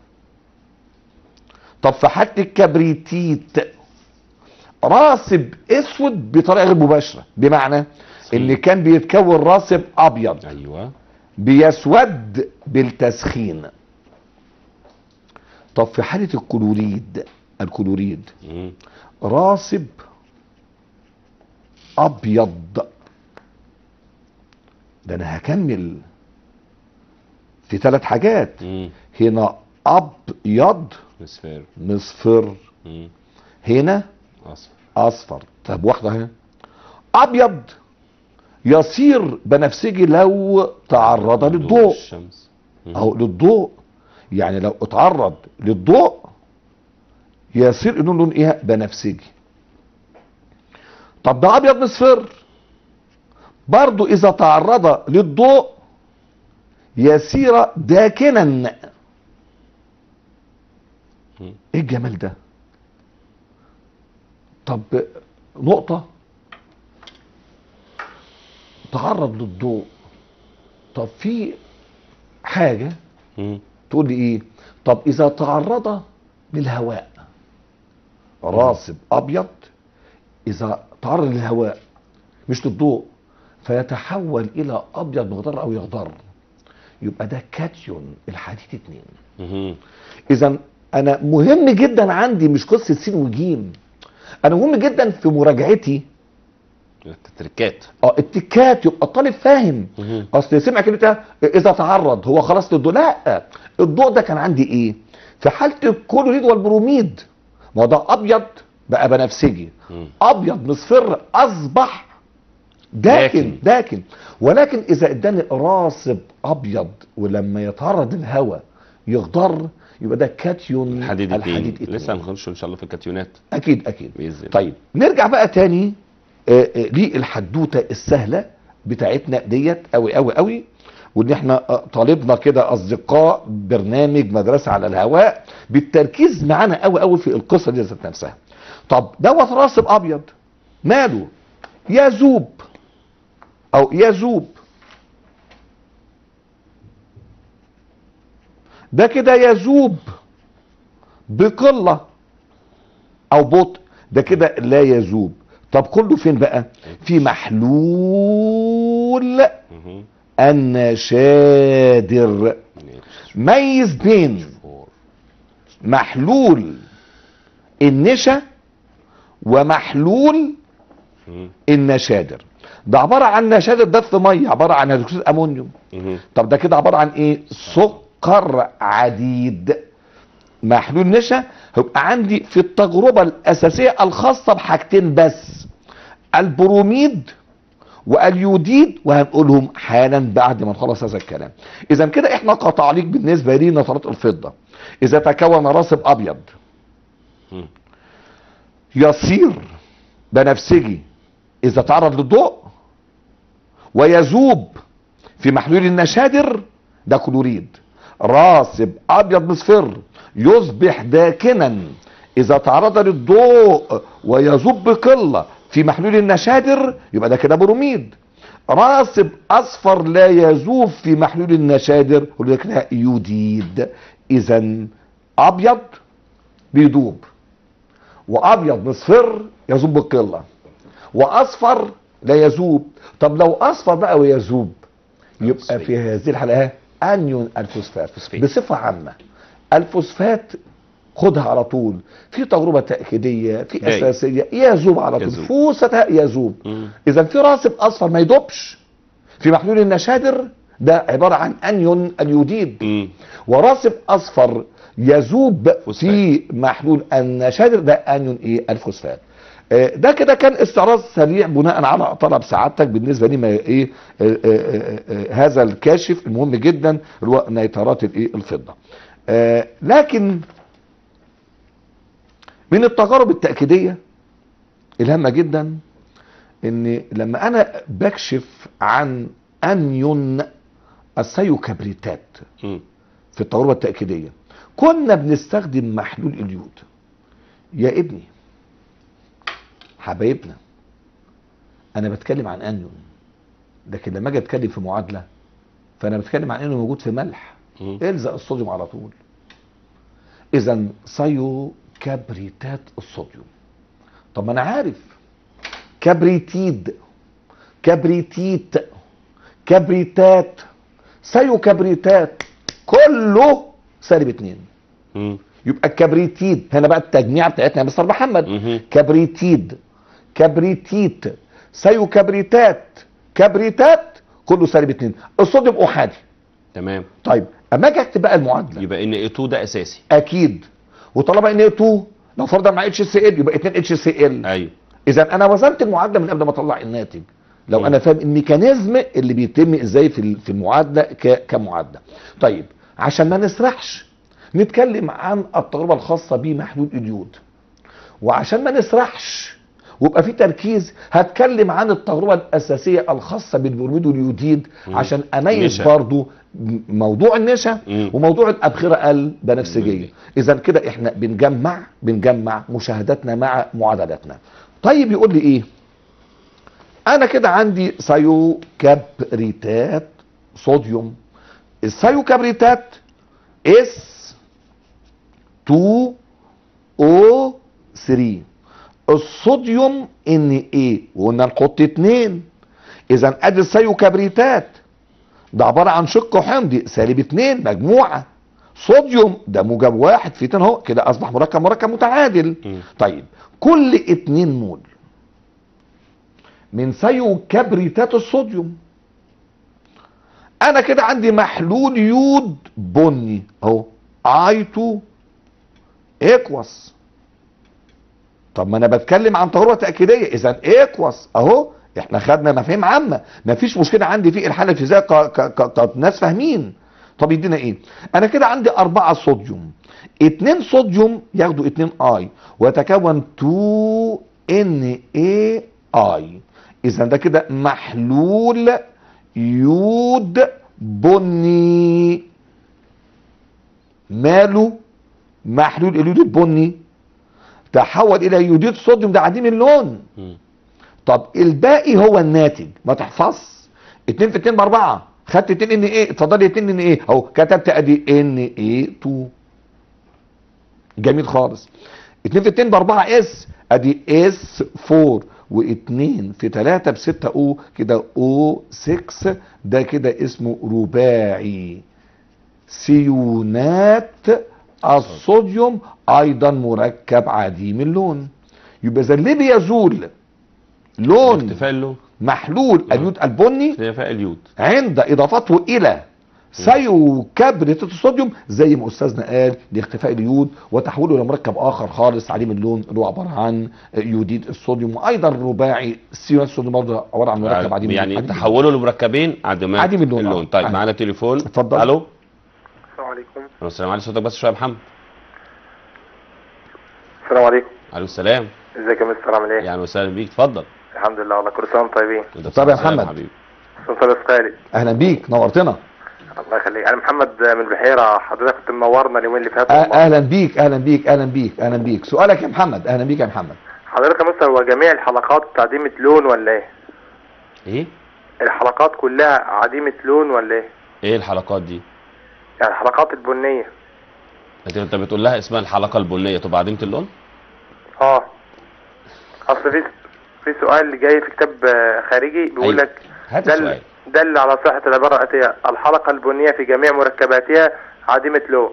طب في حاله الكبريتيت راسب اسود بطريقه غير مباشره بمعنى ان كان بيتكون راسب ابيض ايوه بيسود بالتسخين طب في حالة الكلوريد الكلوريد مم. راسب ابيض ده انا هكمل في ثلاث حاجات مم. هنا ابيض مصفر مصفر مم. هنا اصفر اصفر طب واحده اهي ابيض يصير بنفسجي لو تعرض للضوء الشمس مم. اهو للضوء يعني لو اتعرض للضوء يصير انه لون ايه بنفسجي طب ده ابيض مصفر برضو اذا تعرض للضوء يسير داكنا مم. ايه الجمال ده طب نقطة تعرض للضوء طب في حاجة مم. تقول لي ايه طب اذا تعرض للهواء راسب ابيض اذا تعرض للهواء مش للضوء فيتحول الى ابيض مخضر او يخضر يبقى ده كاتيون الحديد اتنين مم. اذا انا مهم جدا عندي مش قصه سين وجيم انا مهم جدا في مراجعتي تركات اه التكات يبقى الطالب فاهم مهم. اصل سمع كلمه اذا تعرض هو خلاص للضوء لا الضوء ده كان عندي ايه في حاله الكلوريد والبروميد ما هو ده ابيض بقى بنفسجي مم. ابيض مصفر اصبح داكن داكن. داكن ولكن اذا اداني راسب ابيض ولما يتعرض الهواء يخضر يبقى ده كاتيون الحديد اتنين الحديد اتنين. لسه هنخش ان شاء الله في الكاتيونات اكيد اكيد باذن الله طيب نرجع بقى تاني آه، آه، للحدوته السهله بتاعتنا ديت قوي قوي قوي وان احنا آه، طالبنا كده اصدقاء برنامج مدرسه على الهواء بالتركيز معانا قوي قوي في القصه دي ذات نفسها طب دوت راسب ابيض ماله يذوب او يذوب ده كده يذوب بقله او بطء ده كده لا يذوب طب كله فين بقى في محلول مهم. النشادر ماشي. ميز بين فور. محلول النشا ومحلول مهم. النشادر ده عباره عن نشادر ده في ميه عباره عن هيدروكسيد امونيوم مهم. طب ده كده عباره عن ايه سكر عديد محلول نشا هيبقى عندي في التجربه الاساسيه الخاصه بحاجتين بس البروميد واليوديد وهنقولهم حالا بعد ما نخلص هذا الكلام اذا كده احنا كتعليق بالنسبه لنترات الفضه اذا تكون راسب ابيض مم. يصير بنفسجي اذا تعرض للضوء ويذوب في محلول النشادر ده كلوريد راسب ابيض مصفر يصبح داكنا اذا تعرض للضوء ويذوب بقله في محلول النشادر يبقى ده كده بروميد راسب اصفر لا يذوب في محلول النشادر يقول لك لا يوديد اذا ابيض بيدوب وابيض مصفر يذوب بالقله واصفر لا يذوب طب لو اصفر بقى ويذوب يبقى فوسفات. في هذه الحلقه انيون الفوسفات فوسفات. بصفه عامه الفوسفات خدها على طول في تجربه تاكيديه في جاي. اساسيه يذوب على طول يذوب. فوستها يذوب مم. اذا في راسب اصفر ما يدوبش في محلول النشادر ده عباره عن انيون اليوديد مم. وراسب اصفر يذوب فوسفات. في محلول النشادر ده انيون ايه الفوسفات آه، ده كده كان استعراض سريع بناء على طلب سعادتك بالنسبه لما ايه آه، آه، آه، آه، هذا الكاشف المهم جدا اللي هو نيترات الايه الفضه آه، لكن من التجارب التاكيديه الهامه جدا ان لما انا بكشف عن انيون السيوكبريتات مم. في التجربه التاكيديه كنا بنستخدم محلول اليود يا ابني حبايبنا انا بتكلم عن انيون لكن لما اجي اتكلم في معادله فانا بتكلم عن انه موجود في ملح مم. الزق الصوديوم على طول اذا سيو كبريتات الصوديوم طب ما انا عارف كبريتيد كبريتيت كبريتات سيو كبريتات كله سالب اتنين مم. يبقى الكبريتيد هنا بقى التجميع بتاعتنا يا مستر محمد مهم. كبريتيد كبريتيت سيو كبريتات كبريتات كله سالب اتنين الصوديوم احادي تمام طيب اما اجي اكتب بقى المعادله يبقى ان اي 2 ده اساسي اكيد وطالما ان 2 لو فرضا مع اتش سي ال يبقى 2 اتش سي ال ايوه اذا انا وزنت المعادله من قبل ما اطلع الناتج لو مم. انا فاهم الميكانيزم اللي بيتم ازاي في ال- في المعادله ك- كمعادله طيب عشان ما نسرحش نتكلم عن التجربه الخاصه بمحلول اليود وعشان ما نسرحش ويبقى في تركيز هتكلم عن التجربه الاساسيه الخاصه بالبروميد واليوديد مم. عشان اميز نشا. برضو م- موضوع النشا مم. وموضوع الابخره البنفسجيه مم. اذا كده احنا بنجمع بنجمع مشاهداتنا مع معادلاتنا طيب يقول لي ايه انا كده عندي سيوكبريتات صوديوم السيوكبريتات اس 2 او 3 الصوديوم ان ايه وقلنا نحط اتنين اذا ادي السيوكبريتات ده عباره عن شق حمضي سالب اتنين مجموعه صوديوم ده موجب واحد في اتنين اهو كده اصبح مركب مركب متعادل مم. طيب كل اتنين مول من ثيوكبريتات الصوديوم انا كده عندي محلول يود بني اهو اي 2 ايكوس طب ما انا بتكلم عن تجربه تاكيديه اذا ايكوس اهو احنا خدنا مفاهيم عامه مفيش مشكله عندي في الحاله الفيزيائيه ك- ك- ك- كناس فاهمين طب يدينا ايه انا كده عندي أربعة صوديوم اتنين صوديوم ياخدوا اتنين اي ويتكون 2 ان اي اي اذا ده كده محلول يود بني ماله محلول اليود البني تحول الى يوديد صوديوم ده عديم اللون مم. طب الباقي هو الناتج ما تحفظ 2 في 2 باربعه خدت 2 ان ايه اتفضل لي 2 ان ايه اهو كتبت ادي ان ايه 2 جميل خالص 2 في 2 باربعه اس ادي اس 4 و2 في 3 ب 6 او كده او 6 ده كده اسمه رباعي سيونات الصوديوم ايضا مركب عديم اللون يبقى اذا ليه بيزول لون اختفاء اللون محلول اليود البني اختفاء اليود عند اضافته الى سيوكبريت الصوديوم زي ما استاذنا قال لاختفاء اليود وتحويله الى مركب اخر خالص عديم اللون اللي هو عباره عن يوديد الصوديوم وايضا رباعي سيونات الصوديوم برضه عباره عن مركب عديم يعني عديم تحولوا لمركبين عديمات عديم اللون، آه. اللون طيب عديم. معانا تليفون اتفضل. الو السلام عليكم السلام عليكم صوتك بس شويه يا محمد السلام عليكم عليكم السلام ازيك يا مستر عامل ايه؟ يعني وسهلا بيك اتفضل الحمد لله والله كل سنه وانتم طيبين انت طب يا بصحة وسلامة محمد. حبيبي سلطان الخالد اهلا بيك نورتنا الله يخليك انا محمد من البحيره حضرتك كنت منورنا اليومين اللي فاتوا آه، والله. اهلا بيك اهلا بيك اهلا بيك اهلا بيك سؤالك يا محمد اهلا بيك يا محمد حضرتك يا مستر هو جميع الحلقات عديمه لون ولا ايه؟ ايه الحلقات كلها عديمه لون ولا ايه؟ ايه الحلقات دي يعني الحلقات البنيه انت انت بتقول لها اسمها الحلقه البنيه تبقى عديمه اللون اه اصل في في سؤال جاي في كتاب آه، خارجي بيقول أيوة. لك هات دل السؤال دل على صحه العباره الاتيه الحلقه البنيه في جميع مركباتها عديمه لون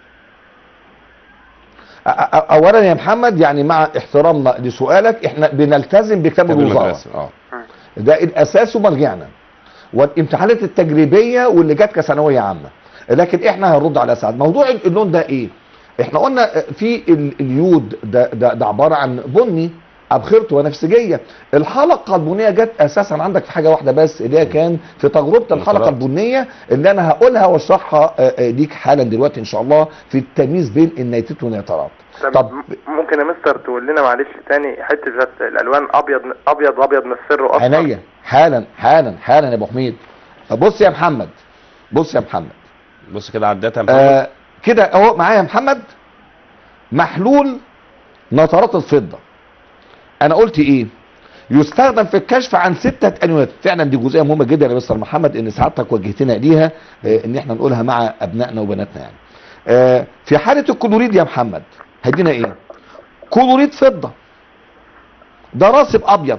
أ- أ- اولا يا محمد يعني مع احترامنا لسؤالك احنا بنلتزم بكتاب كتاب الوزاره المدرسة، اه ده الاساس ومرجعنا والامتحانات التجريبيه واللي جت كثانويه عامه لكن احنا هنرد على سعد موضوع اللون ده ايه احنا قلنا في ال- اليود ده, ده, ده عباره عن بني ابخرته ونفسجيه الحلقه البنيه جت اساسا عندك في حاجه واحده بس اللي هي كان في تجربه الحلقه نترات. البنيه اللي انا هقولها واشرحها آه، آه، ليك حالا دلوقتي ان شاء الله في التمييز بين النيتريت والنيترات طب, طب م- ممكن يا مستر تقول لنا معلش تاني حته بتاعت الالوان ابيض ابيض وابيض مصفر واصفر عينيا حالا حالا حالا يا ابو حميد بص يا محمد بص يا محمد بص كده على الداتا يا محمد آه كده اهو معايا يا محمد محلول نترات الفضه انا قلت ايه يستخدم في الكشف عن ستة أنوات فعلا دي جزئية مهمة جدا يا مستر محمد ان سعادتك وجهتنا ليها آه، ان احنا نقولها مع ابنائنا وبناتنا يعني آه، في حالة الكلوريد يا محمد هدينا ايه كلوريد فضة ده راسب ابيض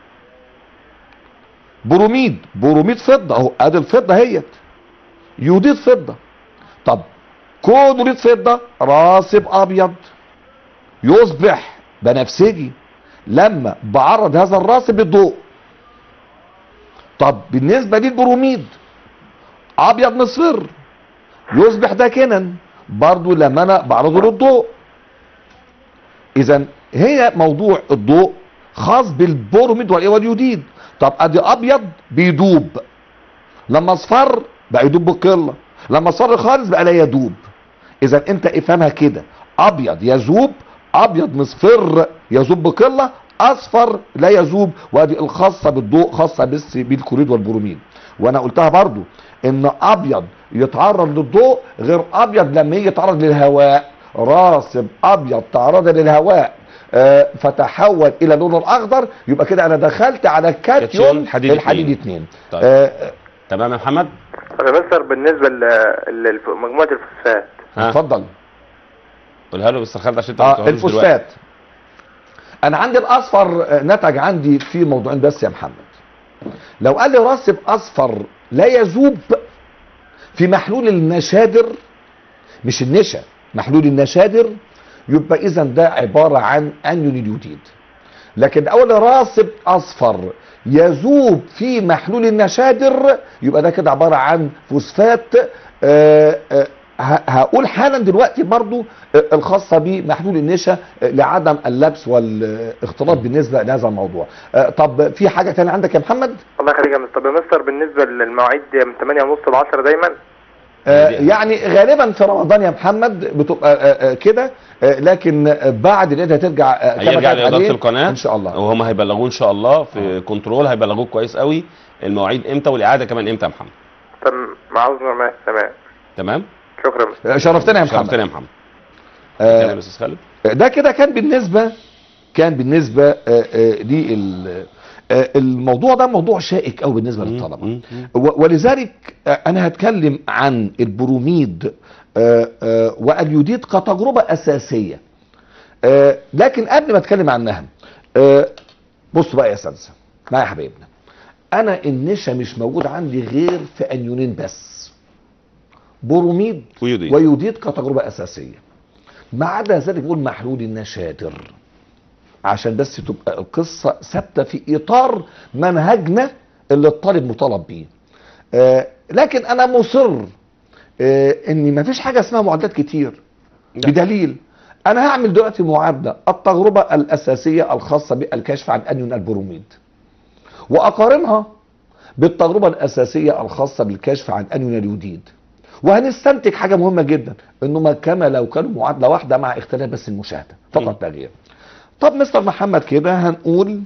بروميد بروميد فضة اهو ادي الفضة هيت يوديد فضة طب كلوريد فضة راسب ابيض يصبح بنفسجي لما بعرض هذا الراسب بالضوء طب بالنسبة للبروميد ابيض مصفر يصبح داكنا برضو لما انا بعرضه للضوء اذا هي موضوع الضوء خاص بالبروميد والإيه واليوديد طب ادي ابيض بيدوب لما اصفر بقى يدوب بالقله لما اصفر خالص بقى لا يدوب اذا انت افهمها كده ابيض يذوب ابيض مصفر يذوب بقله اصفر لا يذوب وادي الخاصه بالضوء خاصه بس بالكلوريد والبروميد وانا قلتها برضو ان ابيض يتعرض للضوء غير ابيض لما يجي يتعرض للهواء راسب ابيض تعرض للهواء آه، فتحول الى لونه الاخضر يبقى كده انا دخلت على كاتيون كاتيون حديد الحديد اتنين. اتنين طيب. آه، تمام يا محمد طب يا مستر بالنسبه ل- لمجموعه الفوسفات ها اتفضل قولها له بس خالد عشان انت ما اه بتقولهاش دلوقتي. الفوسفات انا عندي الاصفر آه، نتج عندي في موضوعين بس يا محمد لو قال لي راسب اصفر لا يذوب في محلول النشادر مش النشا محلول النشادر يبقى اذا ده عباره عن انيون اليوديد لكن اول راسب اصفر يذوب في محلول النشادر يبقى ده كده عباره عن فوسفات آه، آه، ه- هقول حالا دلوقتي برضو آه، الخاصه بمحلول النشا آه، لعدم اللبس والاختلاط بالنسبه لهذا الموضوع آه، طب في حاجه تانية عندك يا محمد الله يخليك يا مستر طب يا مستر بالنسبه للمواعيد من 8 ونص ل 10 دايما آه، يعني غالبا في رمضان يا محمد بتبقى آه، آه، كده آه، لكن آه، بعد العيد هترجع آه، كما هيرجع كانت لاداره عليه القناه ان شاء الله وهم هيبلغوه ان شاء الله في كنترول هيبلغوك كويس قوي المواعيد امتى والاعاده كمان امتى يا محمد طب معاوز ماشي تمام تمام شكرا يا مستر آه، شرفتنا يا شرفتنا محمد يا محمد آه، كلام يا استاذ خالد ده كده كان بالنسبة كان بالنسبة لل الموضوع ده موضوع شائك قوي بالنسبة للطلبة مم، مم. و- ولذلك آه، انا هتكلم عن البروميد آه، آه، واليوديد كتجربة اساسية آه، لكن قبل ما اتكلم عنها آه، بص بقى يا اساتذه معايا يا حبايبنا انا النشا مش موجود عندي غير في انيونين بس بروميد ويوديد. ويوديد كتجربه اساسيه ما عدا ذلك بقول محلول النشادر عشان بس تبقى القصه ثابته في اطار منهجنا اللي الطالب مطالب بيه آه لكن انا مصر آه ان ما فيش حاجه اسمها معادلات كتير لا. بدليل انا هعمل دلوقتي معادله التجربه الاساسيه الخاصه بالكشف عن انيون البروميد واقارنها بالتجربه الاساسيه الخاصه بالكشف عن انيون اليوديد وهنستنتج حاجه مهمه جدا انه ما كما لو كانوا معادله واحده مع اختلاف بس المشاهده فقط لا غير طب مستر محمد كده هنقول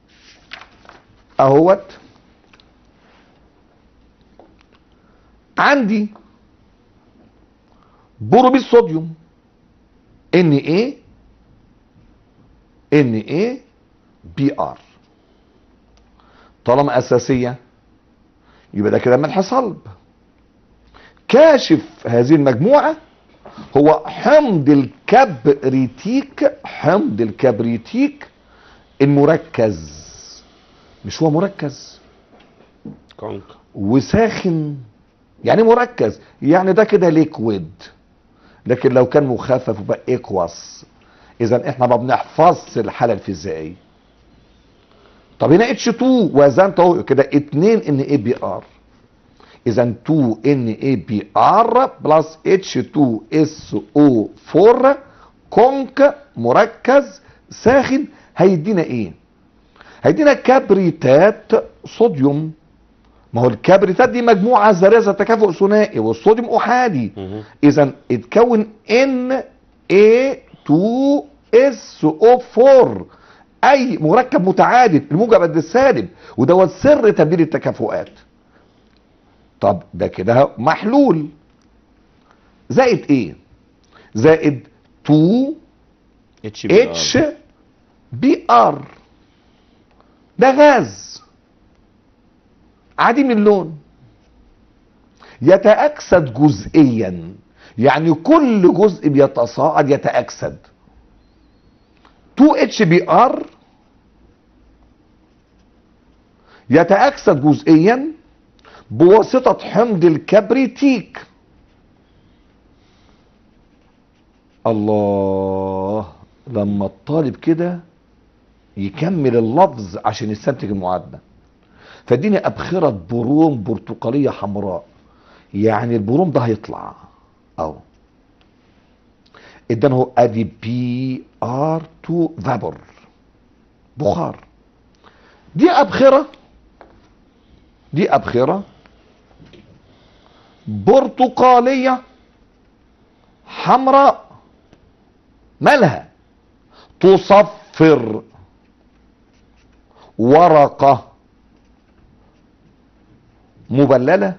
اهوت عندي بروبيد صوديوم ان ايه ان ايه بي ار طالما اساسيه يبقى ده كده ملح صلب كاشف هذه المجموعه هو حمض الكبريتيك حمض الكبريتيك المركز مش هو مركز كونك وساخن يعني مركز يعني ده كده ليكويد لكن لو كان مخفف يبقى اكواس اذا احنا ما بنحفظش الحاله الفيزيائيه طب هنا اتش 2 وزنت اهو كده 2 ان اي بي ار اذا 2 ان اي بي ار بلس اتش 2 اس او 4 كونك مركز ساخن هيدينا ايه هيدينا كبريتات صوديوم ما هو الكبريتات دي مجموعه ذريه ذات تكافؤ ثنائي والصوديوم احادي مهم. اذا اتكون ان اي 2 اس او 4 اي مركب متعادل الموجب قد السالب ودوت سر تبديل التكافؤات طب ده كده محلول زائد ايه زائد 2 اتش بي اتش بي ار ده غاز عديم اللون يتأكسد جزئيا يعني كل جزء بيتصاعد يتأكسد 2 اتش بي ار يتأكسد جزئيا بواسطة حمض الكبريتيك الله لما الطالب كده يكمل اللفظ عشان يستنتج المعادله فاديني ابخره بروم برتقاليه حمراء يعني البروم ده هيطلع اهو ادانا هو ادي بي ار 2 فابور بخار دي ابخره دي ابخره برتقاليه حمراء مالها تصفر ورقه مبلله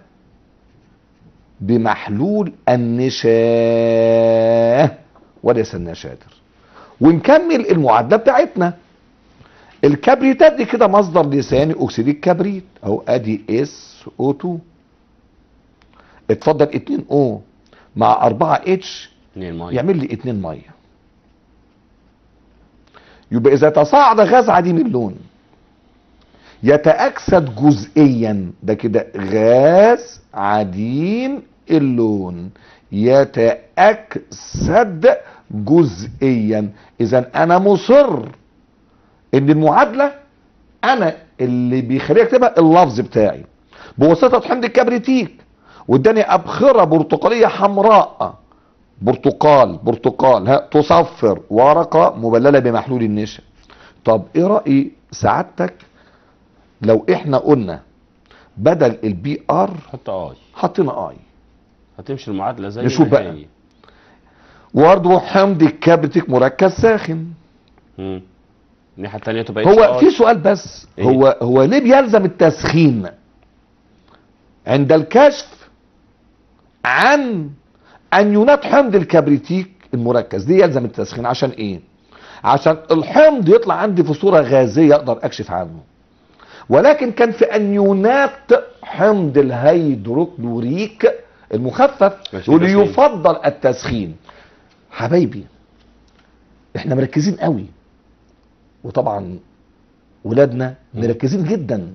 بمحلول النشاه وليس النشادر ونكمل المعادله بتاعتنا الكبريتات دي كده مصدر لساني اكسيد الكبريت اهو ادي اس او 2 اتفضل 2 او مع 4 اتش اتنين ميه يعمل لي 2 ميه يبقى اذا تصاعد غاز عديم اللون يتأكسد جزئيا ده كده غاز عديم اللون يتأكسد جزئيا اذا انا مصر ان المعادله انا اللي بيخليني اكتبها اللفظ بتاعي بواسطه حمض الكبريتيك واداني ابخره برتقاليه حمراء برتقال برتقال ها تصفر ورقه مبلله بمحلول النشا طب ايه راي سعادتك لو احنا قلنا بدل البي ار حط اي حطينا اي هتمشي المعادله زي نشوف ما بقى. هي. برضه حمض الكبريتيك مركز ساخن مم. الناحيه الثانيه تبقى هو اتش في اي سؤال بس إيه؟ هو هو ليه بيلزم التسخين عند الكشف عن انيونات حمض الكبريتيك المركز ليه يلزم التسخين عشان ايه عشان الحمض يطلع عندي في صوره غازيه اقدر اكشف عنه ولكن كان في انيونات حمض الهيدروكلوريك المخفف ماشي، واللي تسخين. يفضل التسخين حبايبي احنا مركزين قوي وطبعا ولادنا مركزين جدا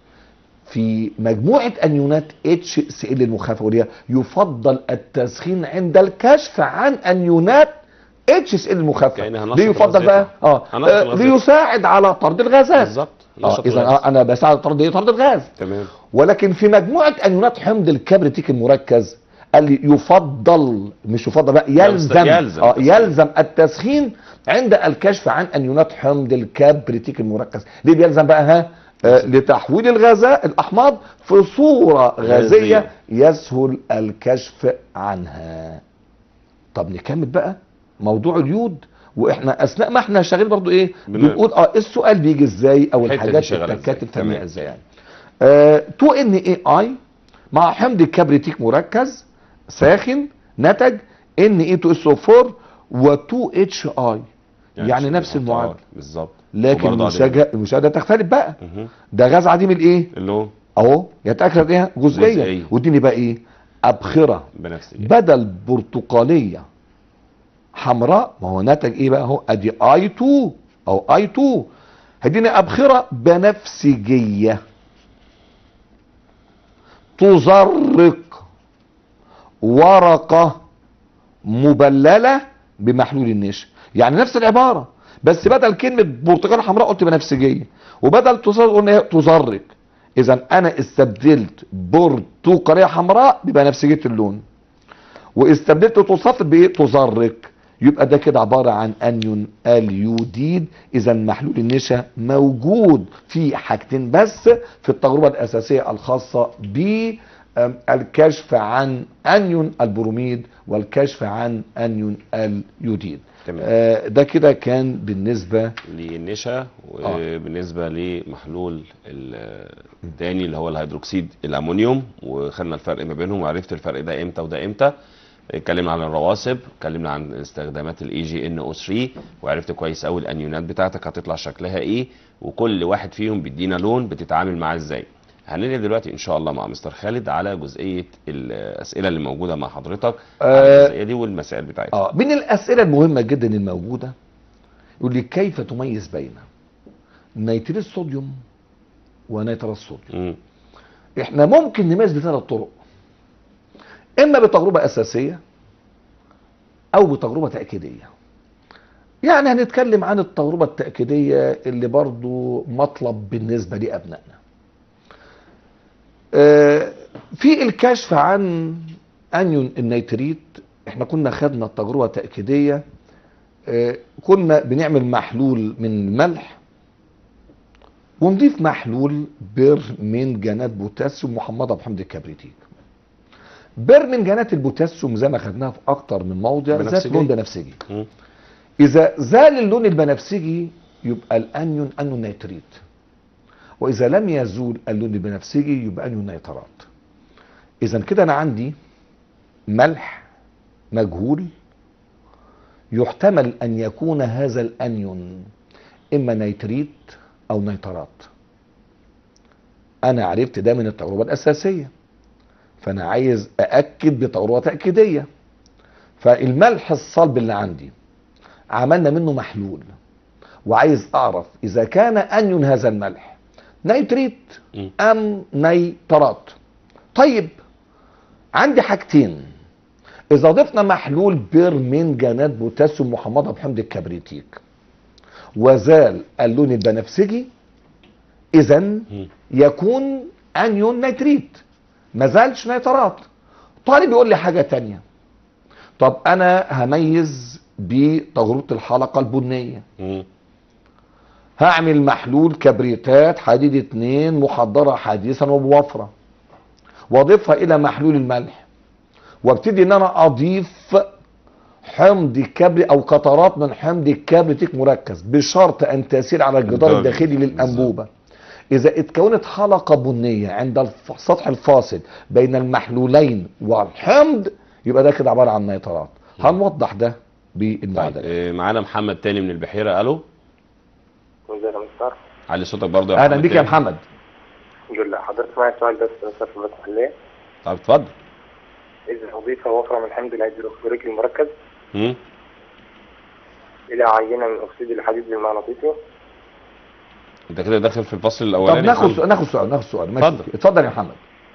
في مجموعة أنيونات اتش سي ال المخففة واللي هي يفضل التسخين عند الكشف عن أنيونات اتش سي ال المخففة كأنها نشط ليه يفضل بقى؟ الغازات. اه هنشط آه، الغازات. ليساعد على طرد الغازات بالظبط اه نشط اذا الغاز. آه انا بساعد طرد ايه؟ طرد الغاز تمام ولكن في مجموعة أنيونات حمض الكبريتيك المركز قال لي يفضل مش يفضل بقى يلزم يلزم آه التسخين. يلزم التسخين عند الكشف عن أنيونات حمض الكبريتيك المركز ليه بيلزم بقى ها آه لتحويل الغازات الأحماض في صورة غازية غازية. يسهل الكشف عنها طب نكمل بقى موضوع اليود واحنا اثناء ما احنا شغالين برضو ايه بن- بنقول اه السؤال بيجي ازاي او الحتة دي الحاجات شغالة التكات إزاي؟ الفنيه تمام. ازاي يعني 2 ان اي اي مع حمض الكبريتيك مركز ساخن نتج ان اي 2 اس او 4 و2 اتش اي يعني مش نفس بيحط المعادله آي. بالظبط لكن وبرضه المشاهده المشاهده تختلف بقى مهم. ده غاز عديم الايه اللي هو اهو يتاكد ايه جزئيه جزئية. واديني بقى ايه ابخره بنفسجي بدل برتقاليه حمراء ما هو نتج ايه بقى اهو ادي اي 2 او اي 2 هديني ابخره بنفسجيه تزرق ورقه مبلله بمحلول النشا يعني نفس العباره بس بدل كلمه برتقال حمراء قلت بنفسجيه وبدل تزرق قلنا إيه؟ تزرق اذا انا استبدلت برتقاليه حمراء ببنفسجيه اللون واستبدلت تصفر بايه تزرق يبقى ده كده عباره عن انيون اليوديد اذا محلول النشا موجود في حاجتين بس في التجربه الاساسيه الخاصه بالكشف عن انيون البروميد والكشف عن انيون اليوديد تمام. آه، ده كده كان بالنسبه للنشا وبالنسبه لمحلول ال- التاني اللي هو الهيدروكسيد الامونيوم وخدنا الفرق ما بينهم وعرفت الفرق ده امتى وده امتى اتكلمنا عن الرواسب اتكلمنا عن استخدامات الاي جي ان او 3 وعرفت كويس قوي الانيونات بتاعتك هتطلع شكلها ايه وكل واحد فيهم بيدينا لون بتتعامل معاه ازاي هننقل دلوقتي ان شاء الله مع مستر خالد على جزئيه الاسئله اللي موجوده مع حضرتك على آه، الجزئيه دي والمسائل بتاعتها اه من الاسئله المهمه جدا الموجوده يقول لي كيف تميز بين نيتريت الصوديوم ونيترات الصوديوم مم. احنا ممكن نميز بثلاث طرق اما بتجربه اساسيه او بتجربه تاكيديه يعني هنتكلم عن التجربه التاكيديه اللي برضو مطلب بالنسبه لابنائنا آه، في الكشف عن انيون النيتريت احنا كنا خدنا التجربه التاكيديه آه، كنا بنعمل محلول من الملح ونضيف محلول برمنجانات بوتاسيوم محمضه بحمض الكبريتيك برمنجانات البوتاسيوم زي ما خدناها في اكتر من موضع ذات بنفسجي. لون بنفسجي مم. اذا زال اللون البنفسجي يبقى الانيون انيون نيتريت واذا لم يزول اللون البنفسجي يبقى انيون نيترات اذا كده انا عندي ملح مجهول يحتمل ان يكون هذا الانيون اما نيتريت او نيترات انا عرفت ده من التجربه الاساسيه فانا عايز ااكد بتجربه تاكيديه فالملح الصلب اللي عندي عملنا منه محلول وعايز اعرف اذا كان انيون هذا الملح نيتريت مم. ام نيترات طيب عندي حاجتين اذا ضفنا محلول برمنجانات بوتاسيوم محمضه بحمض الكبريتيك وزال اللون البنفسجي اذا مم. يكون انيون نيتريت ما زالش نيترات طالب يقول لي حاجه تانية طب انا هميز بتجربه الحلقه البنيه مم. هعمل محلول كبريتات حديد اتنين محضرة حديثا وبوفرة واضيفها الى محلول الملح وابتدي ان انا اضيف حمض الكبري او قطرات من حمض الكبريتيك مركز بشرط ان تسير على الجدار الجدار. الداخلي للانبوبه اذا اتكونت حلقه بنيه عند الف- السطح الفاصل بين المحلولين والحمض يبقى ده كده عباره عن نيترات هنوضح ده طيب بالمعادله آه، معانا محمد تاني من البحيره الو ازيك يا مستر علي صوتك برضه يا اهلا بيك يا تاني. محمد الحمد لله حضرتك معايا سؤال بس مستر في البث المحلية طب اتفضل إذا أضيف وفرة من حمض الهيدروكلوريك المركز مم. إلى عينة من أكسيد الحديد المغناطيسي انت كده داخل في الفصل طب الاولاني يا ناخد محمد. سؤال ناخد سؤال ناخد سؤال ماشي. اتفضل. اتفضل يا محمد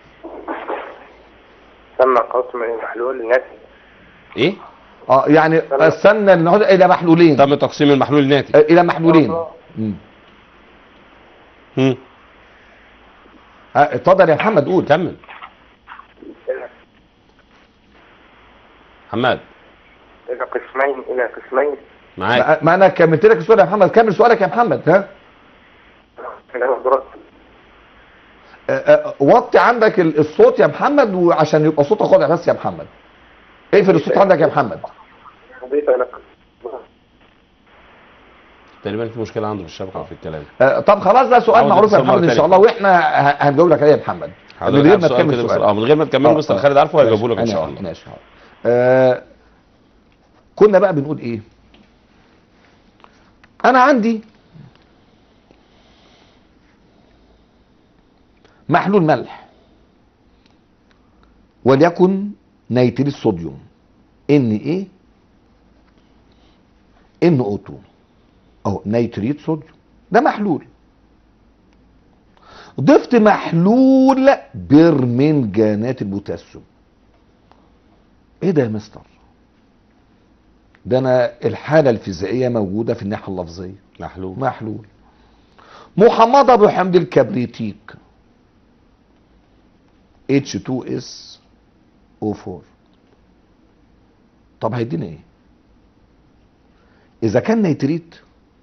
ثم قسم المحلول ناتج ايه اه يعني استنى نعود الى محلولين تم تقسيم المحلول الناتج آه، الى محلولين مم. مم. آه، اتفضل يا محمد قول كمل إلى حماد إلى قسمين إلى قسمين معاك ما- ما انا كملت لك السؤال يا محمد كمل سؤالك يا محمد ها من المضرات آه، آه، وطي عندك ال- الصوت يا محمد وعشان يبقى صوتك واضح بس يا محمد اقفل الصوت عندك يا محمد أضيف إلى تقريبا في مشكله عنده في الشبكه وفي الكلام آه، طب خلاص ده سؤال عاوز معروف يا اتصل محمد ان مرة شاء الله واحنا ه- هنجاوب لك عليه يا محمد من حضرتك غير عارف ما سؤال تكمل كده بس- السؤال اه من غير ما تكمله آه، مستر آه. خالد عارفه وهيجاوبه لك ان ماشي، شاء أنا- الله ماشي حاضر. آه كنا بقى بنقول ايه انا عندي محلول ملح وليكن نيتريت صوديوم ان ايه ان او 2 اهو نيتريت صوديوم ده محلول ضفت محلول برمنجانات البوتاسيوم ايه ده يا مستر ده انا الحاله الفيزيائيه موجوده في الناحيه اللفظيه محلول محلول محمضه بحمض الكبريتيك H2SO4 طب هيدينا ايه اذا كان نيتريت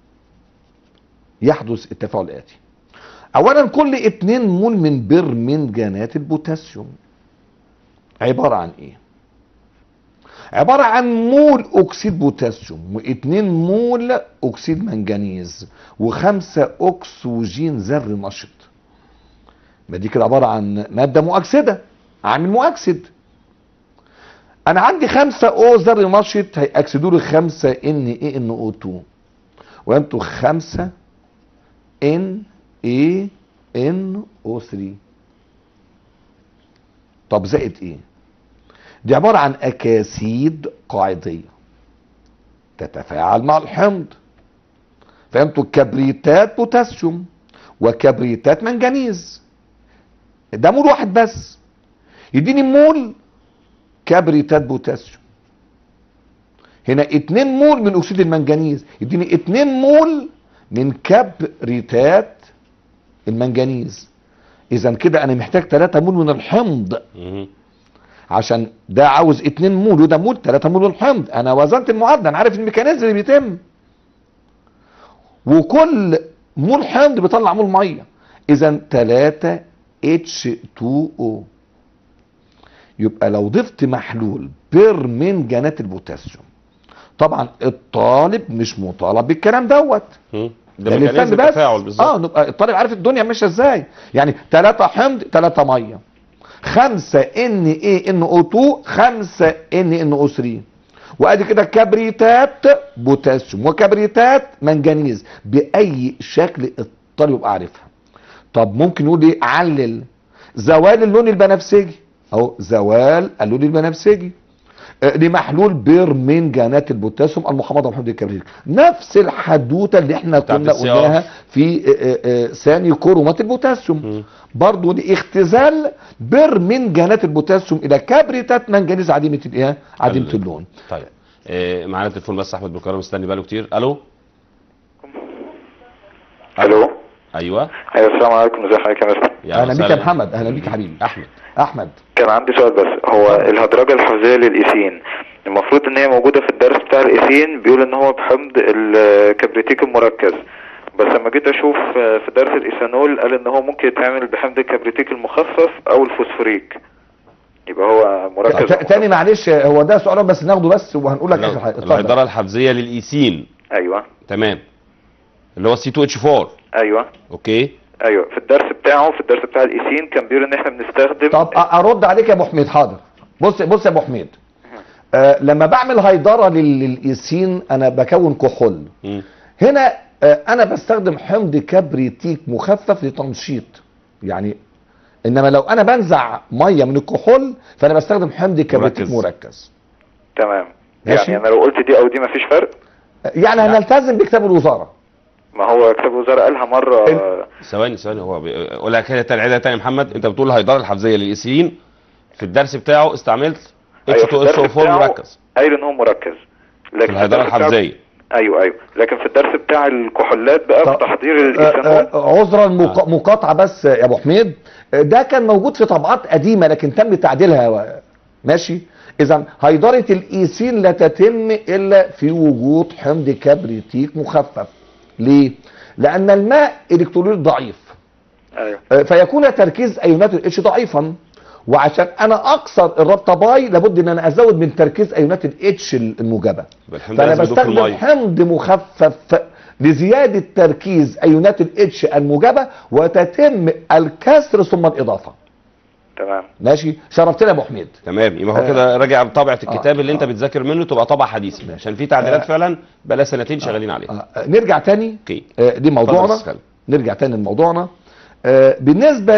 يحدث التفاعل الاتي اولا كل 2 مول من برمنجانات البوتاسيوم عباره عن ايه عبارة عن مول أكسيد بوتاسيوم واتنين مول أكسيد منجنيز وخمسة أكسجين ذري نشط ما دي كده عبارة عن مادة مؤكسدة عامل مؤكسد أنا عندي خمسة أو ذري نشط هيأكسدوا لي خمسة إن إيه إن أو 2 وأنتوا خمسة إن إيه إن أو 3 طب زائد إيه؟ دي عبارة عن أكاسيد قاعدية تتفاعل مع الحمض فهمتوا كبريتات بوتاسيوم وكبريتات منجنيز ده مول واحد بس يديني مول كبريتات بوتاسيوم هنا اتنين مول من اكسيد المنجنيز يديني اتنين مول من كبريتات المنجنيز اذا كده انا محتاج 3 مول من الحمض مهم. عشان ده عاوز 2 مول وده مول 3 مول الحمض انا وزنت المعادله انا عارف الميكانيزم اللي بيتم وكل مول حمض بيطلع مول ميه اذا 3 H2O يبقى لو ضفت محلول برمنجانات البوتاسيوم طبعا الطالب مش مطالب بالكلام دوت مم. ده ده الانسان ميكانيزم بس التفاعل اه بالظبط نبقى الطالب عارف الدنيا ماشيه ازاي يعني ثلاثة حمض ثلاثة ميه خمسة ان ايه ان او 2 خمسة ان ان او 3 وادي كده كبريتات بوتاسيوم وكبريتات منجنيز باي شكل الطالب يبقى عارفها طب ممكن يقول ايه علل زوال اللون البنفسجي اهو زوال اللون البنفسجي آه، لمحلول برمنجانات البوتاسيوم المحمضه بحمض الكبريتيك نفس الحدوته اللي احنا بتاعت كنا السيارة. قلناها في آه، آه، ثاني كرومات البوتاسيوم مم. برضو دي اختزال برمنجانات البوتاسيوم الى كبريتات منجنيز عديمه الايه عديمه ال- اللون طيب آه، معانا تليفون بس احمد بالكرم مستني بقاله كتير الو الو ايوه ايوه السلام عليكم ازي حضرتك يا مستر يا اهلا بيك يا وسهلا. محمد اهلا بيك يا حبيبي احمد احمد كان عندي سؤال بس هو الهدرجه الحفظيه للايثين المفروض ان هي موجوده في الدرس بتاع الايثين بيقول ان هو بحمض الكبريتيك المركز بس لما جيت اشوف في درس الايثانول قال ان هو ممكن يتعمل بحمض الكبريتيك المخفف او الفوسفوريك يبقى هو مركز ت- تاني معلش هو ده سؤال بس ناخده بس وهنقول لك اخر حاجه اتفضل الهيدرة الحفزية للإيثين ايوه تمام اللي هو سي 2 اتش 4 ايوه اوكي ايوه في الدرس بتاعه في الدرس بتاع الايثين كان بيقول ان احنا بنستخدم طب أ- ارد عليك يا ابو حميد حاضر بص بص يا ابو حميد آه لما بعمل هيدره لل- للايثين انا بكون كحول مم. هنا آه انا بستخدم حمض كبريتيك مخفف لتنشيط يعني انما لو انا بنزع ميه من الكحول فانا بستخدم حمض كبريتيك مركز. مركز تمام ماشي. يعني انا لو قلت دي او دي مفيش فرق آه، يعني هنلتزم بكتاب الوزاره ما هو كتاب الوزاره قالها مره ثواني ثواني هو بي- قولها كده تاني عيدها تاني يا محمد انت بتقول الهيدرة الحفزية للإيثين في الدرس بتاعه استعملت اتش أيوة، في 2 اتش الدرس 4 بتاعه مركز قايل ان هو مركز في لكن الهيدرة الدرس بتاع- الحفزية ايوه ايوه لكن في الدرس بتاع الكحولات بقى طب- في تحضير آه، الايثانول آه، عذرا مق- مقاطعه بس يا ابو حميد آه، ده كان موجود في طبعات قديمه لكن تم تعديلها و- ماشي اذا هيدره الايثين لا تتم الا في وجود حمض كبريتيك مخفف ليه لان الماء الكتروليت ضعيف ايوه آه، فيكون تركيز ايونات الاتش ضعيفا وعشان انا اكسر الرابطه باي لابد ان انا ازود من تركيز ايونات الاتش الموجبه بالحمد فانا لازم يدوب في بستخدم المية. حمض مخفف لزياده تركيز ايونات الاتش الموجبه وتتم الكسر ثم الاضافه تمام ماشي شرفتنا يا ابو حميد تمام يبقى هو آه. كده راجع طبعه الكتاب آه. اللي انت بتذاكر منه تبقى طبعه حديثه عشان في تعديلات آه. فعلا بقى سنتين شغالين عليها آه، نرجع تاني اوكي آه، دي موضوعنا اتفضل يا أستاذ. نرجع تاني لموضوعنا آه، بالنسبة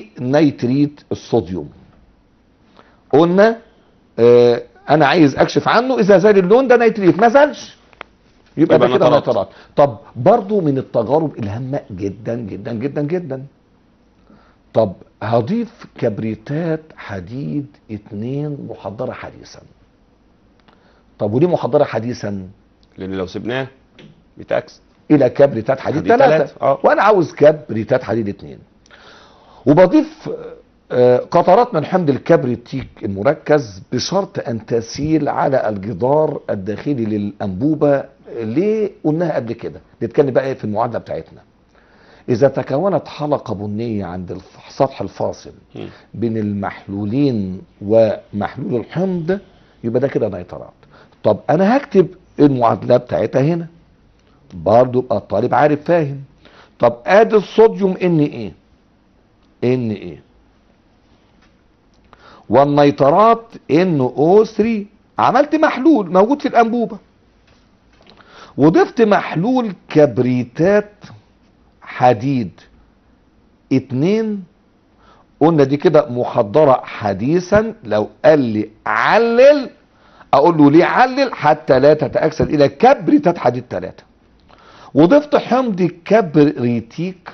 لنيتريت الصوديوم قلنا آه، انا عايز اكشف عنه اذا زال اللون ده نيتريت ما زالش يبقى, يبقى ده كده نترات. نيترات طب برضو من التجارب الهامة جدا جدا جدا جدا طب هضيف كبريتات حديد اتنين محضرة حديثا طب وليه محضرة حديثا لان لو سبناه بيتاكس الى كبريتات حديد حديد ثلاثة تلاتة، اه. وانا عاوز كبريتات حديد اتنين وبضيف آه، قطرات من حمض الكبريتيك المركز بشرط ان تسيل على الجدار الداخلي للانبوبه ليه قلناها قبل كده نتكلم بقى إيه في المعادله بتاعتنا اذا تكونت حلقه بنيه عند الف- السطح الفاصل مم. بين المحلولين ومحلول الحمض يبقى ده كده نيترات طب انا هكتب المعادله بتاعتها هنا برضو يبقى الطالب عارف فاهم طب ادي الصوديوم ان ايه ان ايه والنيترات ان او 3 عملت محلول موجود في الانبوبه وضفت محلول كبريتات حديد اتنين قلنا دي كده محضرة حديثا لو قال لي علل اقول له ليه علل حتى لا تتأكسد الى كبريتات حديد ثلاثة وضفت حمض كبريتيك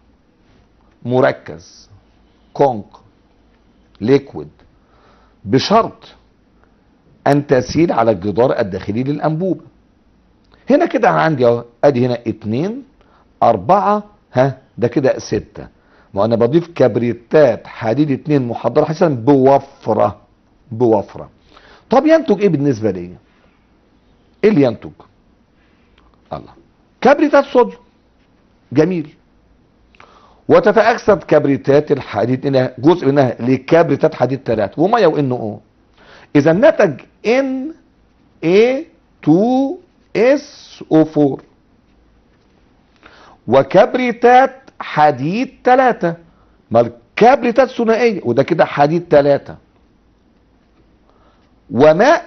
مركز كونك ليكويد بشرط ان تسيل على الجدار الداخلي للانبوبه هنا كده انا عندي اهو ادي هنا اتنين اربعة ها ده كده ستة ما انا بضيف كبريتات حديد اتنين محضرة حسنا بوفرة بوفرة طب ينتج ايه بالنسبة لي ايه اللي ينتج الله كبريتات صوديوم جميل وتتأكسد كبريتات الحديد انها جزء منها لكبريتات حديد ثلاثة وميه وان او اذا نتج ان اي 2 اس او 4 وكبريتات حديد ثلاثة ما الكبريتات ثنائية وده كده حديد ثلاثة وماء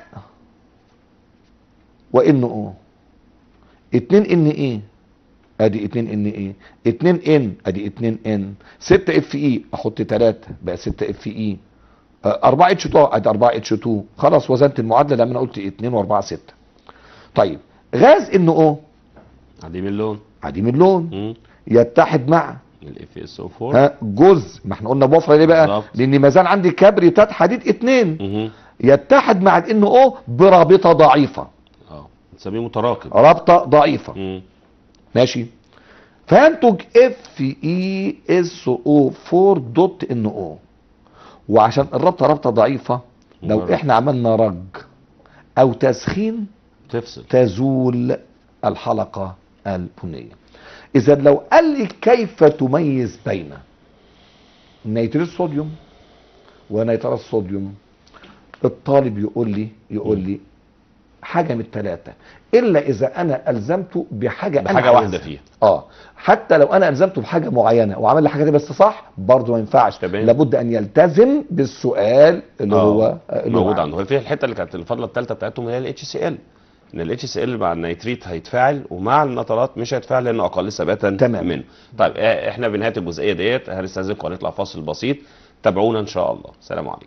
وان او اتنين ان ايه ادي اتنين ان ايه اتنين ان ادي اتنين ان ستة اف اي احط تلاتة بقى ستة اف اي اربعة اتش 2 ادي اربعة اتش 2 خلاص وزنت المعادلة لما انا قلت اتنين واربعة ستة طيب غاز ان او عديم اللون عديم اللون مم. يتحد مع الاف اس او 4 ها جزء ما احنا قلنا بوفره ليه بقى بالظبط. لان ما زال عندي كبريتات حديد اتنين مهم. يتحد مع الان او برابطه ضعيفه اه بنسميه متراكم رابطه ضعيفه مم. ماشي فينتج اف اي اس او 4 دوت ان او وعشان الرابطه رابطه ضعيفه لو مرة. احنا عملنا رج او تسخين تفصل تزول الحلقه البنيه اذا لو قال لي كيف تميز بين نيتريت صوديوم ونيترات صوديوم الطالب يقول لي يقول لي حاجه من الثلاثه الا اذا انا الزمته بحاجه انا بحاجه واحده عايزها. فيها اه حتى لو انا الزمته بحاجه معينه وعمل لي حاجه دي بس صح برضه ما ينفعش تمام. لابد ان يلتزم بالسؤال اللي آه، هو آه، اللي هو موجود عنده. عنده في الحته اللي كانت الفضله الثالثه بتاعتهم هي الاتش سي ال ان الاتش سي ال مع النيتريت هيتفاعل ومع النترات مش هيتفاعل لانه اقل ثباتا تمام. منه طيب آه، احنا بنهايه الجزئيه ديت هنستاذنكم هنطلع فاصل بسيط تابعونا ان شاء الله سلام عليكم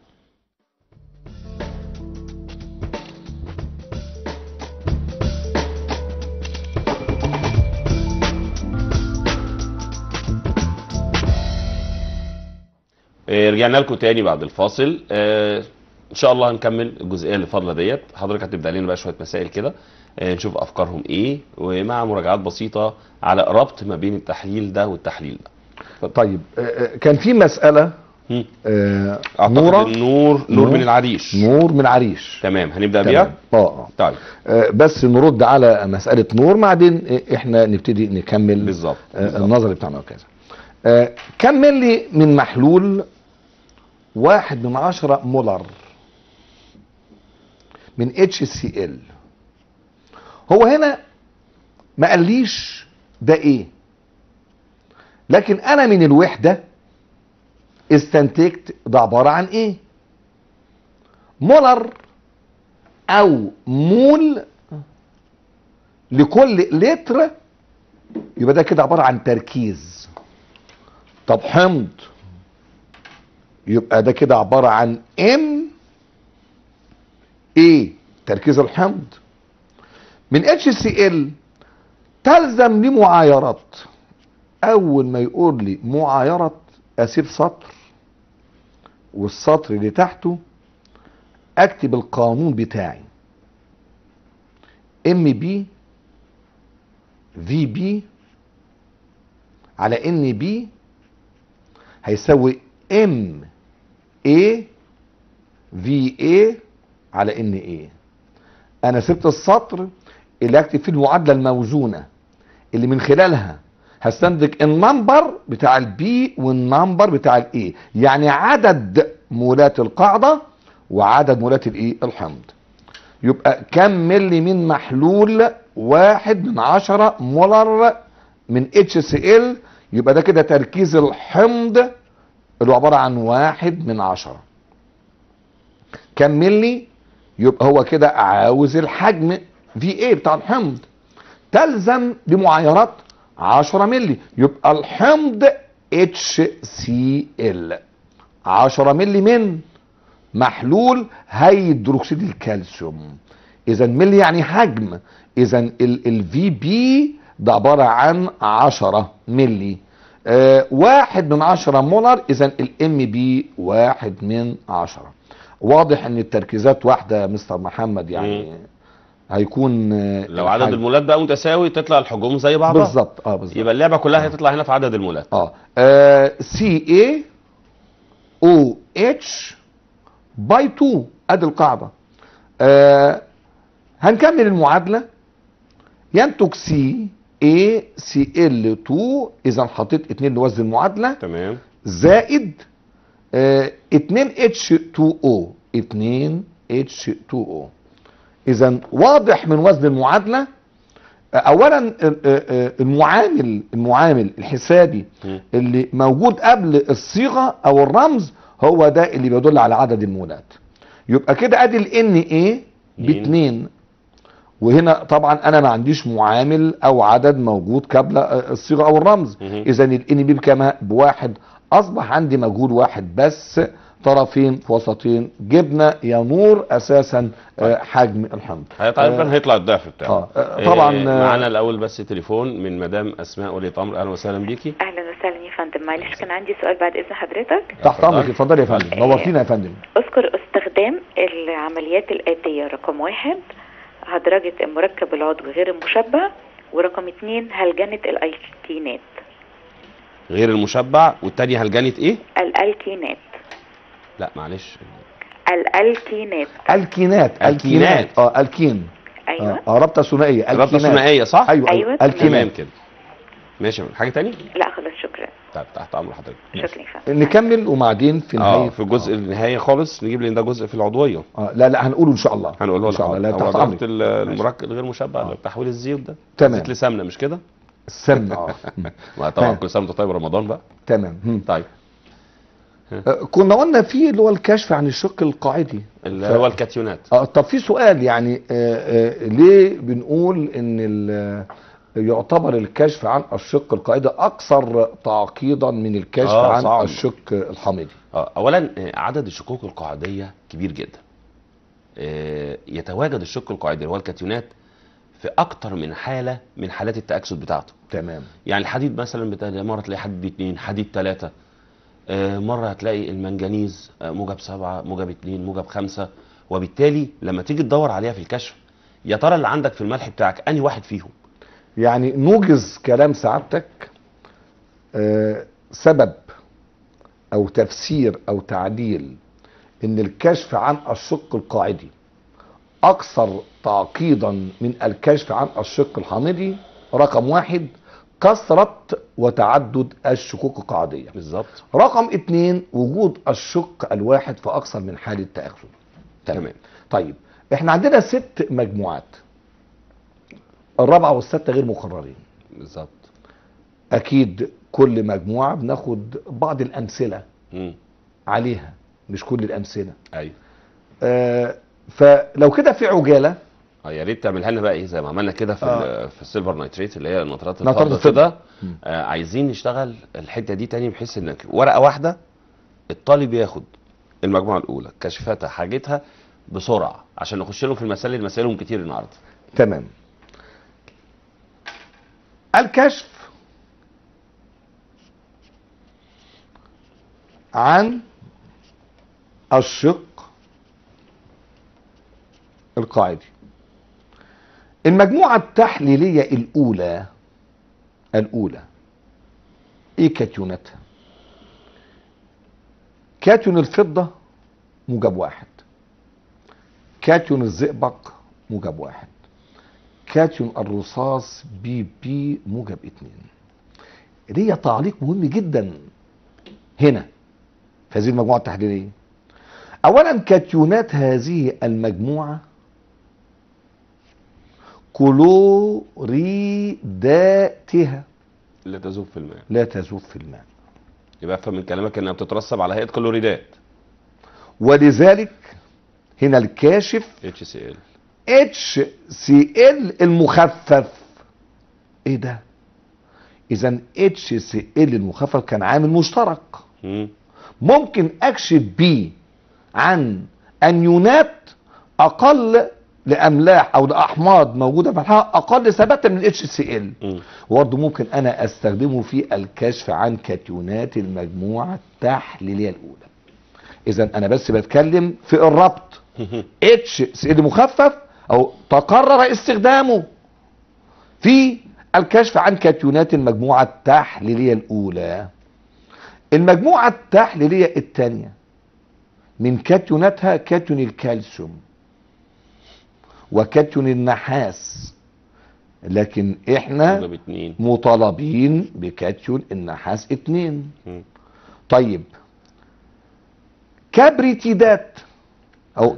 آه، رجعنا لكم تاني بعد الفاصل آه، ان شاء الله هنكمل الجزئيه اللي فاضله ديت حضرتك هتبدا لنا بقى شويه مسائل كده آه، نشوف افكارهم ايه ومع مراجعات بسيطه على ربط ما بين التحليل ده والتحليل ده طيب آه، آه، كان في مساله مم. آه، اعتقد نوره النور نور من العريش نور من عريش تمام هنبدا تمام. بيها اه اه طيب آه، بس نرد على مساله نور بعدين آه، احنا نبتدي نكمل بالظبط آه، بالظبط. النظري بتاعنا وكذا آه، كمل لي من محلول واحد من عشرة مولر من اتش سي ال هو هنا ما قاليش ده ايه لكن انا من الوحده استنتجت ده عباره عن ايه مولر او مول لكل لتر يبقى ده كده عباره عن تركيز طب حمض يبقى ده كده عباره عن ام ايه تركيز الحمض من اتش سي ال تلزم لي معايرات اول ما يقول لي معايره اسيب سطر والسطر اللي تحته اكتب القانون بتاعي ام بي في بي على ان بي هيساوي ام اي في اي على ان اي انا سبت السطر اللي اكتب فيه المعادله الموزونه اللي من خلالها هستنتج النمبر بتاع البي والنمبر بتاع الاي يعني عدد مولات القاعده وعدد مولات الايه الحمض يبقى كم ملي من محلول واحد من عشرة مولر من اتش سي ال يبقى ده كده تركيز الحمض اللي هو عبارة عن واحد من عشرة كم ملي يبقى هو كده عاوز الحجم في ايه بتاع الحمض تلزم بمعايرات 10 ملي يبقى الحمض اتش سي ال 10 ملي من محلول هيدروكسيد الكالسيوم اذا ملي يعني حجم اذا الفي بي ده عباره عن 10 ملي آه واحد من عشرة مولر اذا الام بي واحد من عشرة واضح ان التركيزات واحده يا مستر محمد يعني مم. هيكون آه، لو عدد الحجم- المولات بقى متساوي تطلع الحجوم زي بعضها بالظبط اه بالظبط يبقى اللعبه كلها هتطلع هنا في عدد المولات اه سي اي او اتش باي 2 ادي القاعده آه هنكمل المعادله ينتج سي اي سي ال 2 اذا حطيت 2 لوزن المعادله تمام زائد آه 2 اتش 2 او 2 اتش 2 او اذا واضح من وزن المعادله آه، اولا آه، آه، المعامل المعامل الحسابي مم. اللي موجود قبل الصيغه او الرمز هو ده اللي بيدل على عدد المولات يبقى كده ادي الان ايه مين؟ باتنين وهنا طبعا انا ما عنديش معامل او عدد موجود قبل آه، الصيغه او الرمز مهم. اذا الان بي بكام بواحد اصبح عندي مجهول واحد بس طرفين في وسطين جبنا يا نور اساسا آه، حجم الحمض هي تقريبا هيطلع الضعف بتاعه آه، آه، طبعاً، إيه، آه، معانا الاول بس تليفون من مدام اسماء ولي امر اهلا وسهلا بيكي اهلا وسهلا يا فندم معلش كان عندي سؤال بعد اذن حضرتك تحت امرك اتفضلي يا فندم نورتينا يا فندم اذكر استخدام العمليات الاتيه رقم واحد هدرجه المركب العضوي غير المشبع ورقم اتنين هلجنة الالكينات غير المشبع والتانية هلجنة ايه الالكينات لا معلش الالكينات الكينات الكينات. اه الكين ايوه اه آه، رابطه ثنائيه رابطة الكينات. ثنائية صح ايوه أيوة، ايوه تمام. تمام الكينات كده ماشي حاجة تانية لا خلاص شكرا طيب تحت امر حضرتك شكرا يا فندم نكمل وبعدين في اه نهايه في الجزء النهائي خالص نجيب لان ده جزء في العضويه آه لا لا هنقوله ان شاء الله هنقوله ان شاء الله لا هو تحت ضغط امرك ال- المركب الغير مشبع تحويل الزيوت ده تمام. زيت لسمنه مش كده؟ السمن اه مم. ما طبعا تمام. كل سنه وانت طيب رمضان بقى تمام مم. طيب آه، كنا قلنا في اللي هو الكشف عن الشق القاعدي اللي ف- هو الكاتيونات اه طب في سؤال يعني آه آه ليه بنقول ان ال- يعتبر الكشف عن الشق القاعدي اكثر تعقيدا من الكشف آه، عن صعب. الشق الحامضي آه، اولا آه، عدد الشقوق القاعديه كبير جدا آه، يتواجد الشق القاعدي اللي هو الكاتيونات في اكتر من حاله من حالات التاكسد بتاعته تمام يعني الحديد مثلا بتاع مره تلاقي حديد اتنين حديد تلاته آه، مره هتلاقي المنجنيز آه، موجب سبعه موجب اتنين موجب خمسه وبالتالي لما تيجي تدور عليها في الكشف يا ترى اللي عندك في الملح بتاعك انهي واحد فيهم يعني نوجز كلام سعادتك آه سبب او تفسير او تعديل ان الكشف عن الشق القاعدي اكثر تعقيدا من الكشف عن الشق الحامضي رقم واحد كثرة وتعدد الشقوق القاعدية بالظبط رقم اتنين وجود الشق الواحد في اكثر من حالة تأخذ تمام طيب احنا عندنا ست مجموعات الرابعة والستة غير مقررين بالظبط اكيد كل مجموعة بناخد بعض الامثلة مم. عليها مش كل الامثلة ايوه آه فلو كده في عجالة اه يا ريت تعملها لنا بقى ايه زي ما عملنا كده في آه. ال- في السيلفر نايتريت اللي هي نترات نترات الفضه الفضة. كده مم. آه عايزين نشتغل الحته دي تاني بحيث انك ورقه واحده الطالب ياخد المجموعه الاولى كشفاتها حاجتها بسرعه عشان نخش لهم في المسائل اللي مسائلهم كتير النهارده تمام الكشف عن الشق القاعدي المجموعة التحليلية الأولى الأولى إيه كاتيوناتها؟ كاتيون الفضة موجب واحد كاتيون الزئبق موجب واحد كاتيون الرصاص بي بي موجب اتنين ليا تعليق مهم جدا هنا في هذه المجموعة التحليلية أولا كاتيونات هذه المجموعة كلوريداتها اللي تذوب في الماء لا تذوب في الماء يبقى افهم من كلامك انها بتترسب على هيئه كلوريدات ولذلك هنا الكاشف اتش سي ال اتش سي ال المخفف ايه ده اذا اتش سي ال المخفف كان عامل مشترك ممكن اكشف بيه عن انيونات اقل لاملاح او لاحماض موجوده في الحلقه اقل ثباتا من اتش سي ال وبرضه ممكن انا استخدمه في الكشف عن كاتيونات المجموعه التحليليه الاولى اذا انا بس بتكلم في الربط اتش سي ال مخفف او تقرر استخدامه في الكشف عن كاتيونات المجموعه التحليليه الاولى المجموعه التحليليه الثانيه من كاتيوناتها كاتيون الكالسيوم وكاتيون النحاس لكن احنا موجب اتنين مطالبين بكاتيون النحاس اتنين مم. طيب كبريتيدات او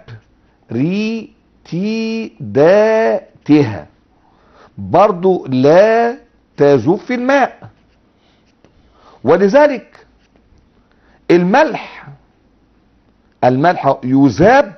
كبريتيداتها برضو لا تذوب في الماء ولذلك الملح الملح يذاب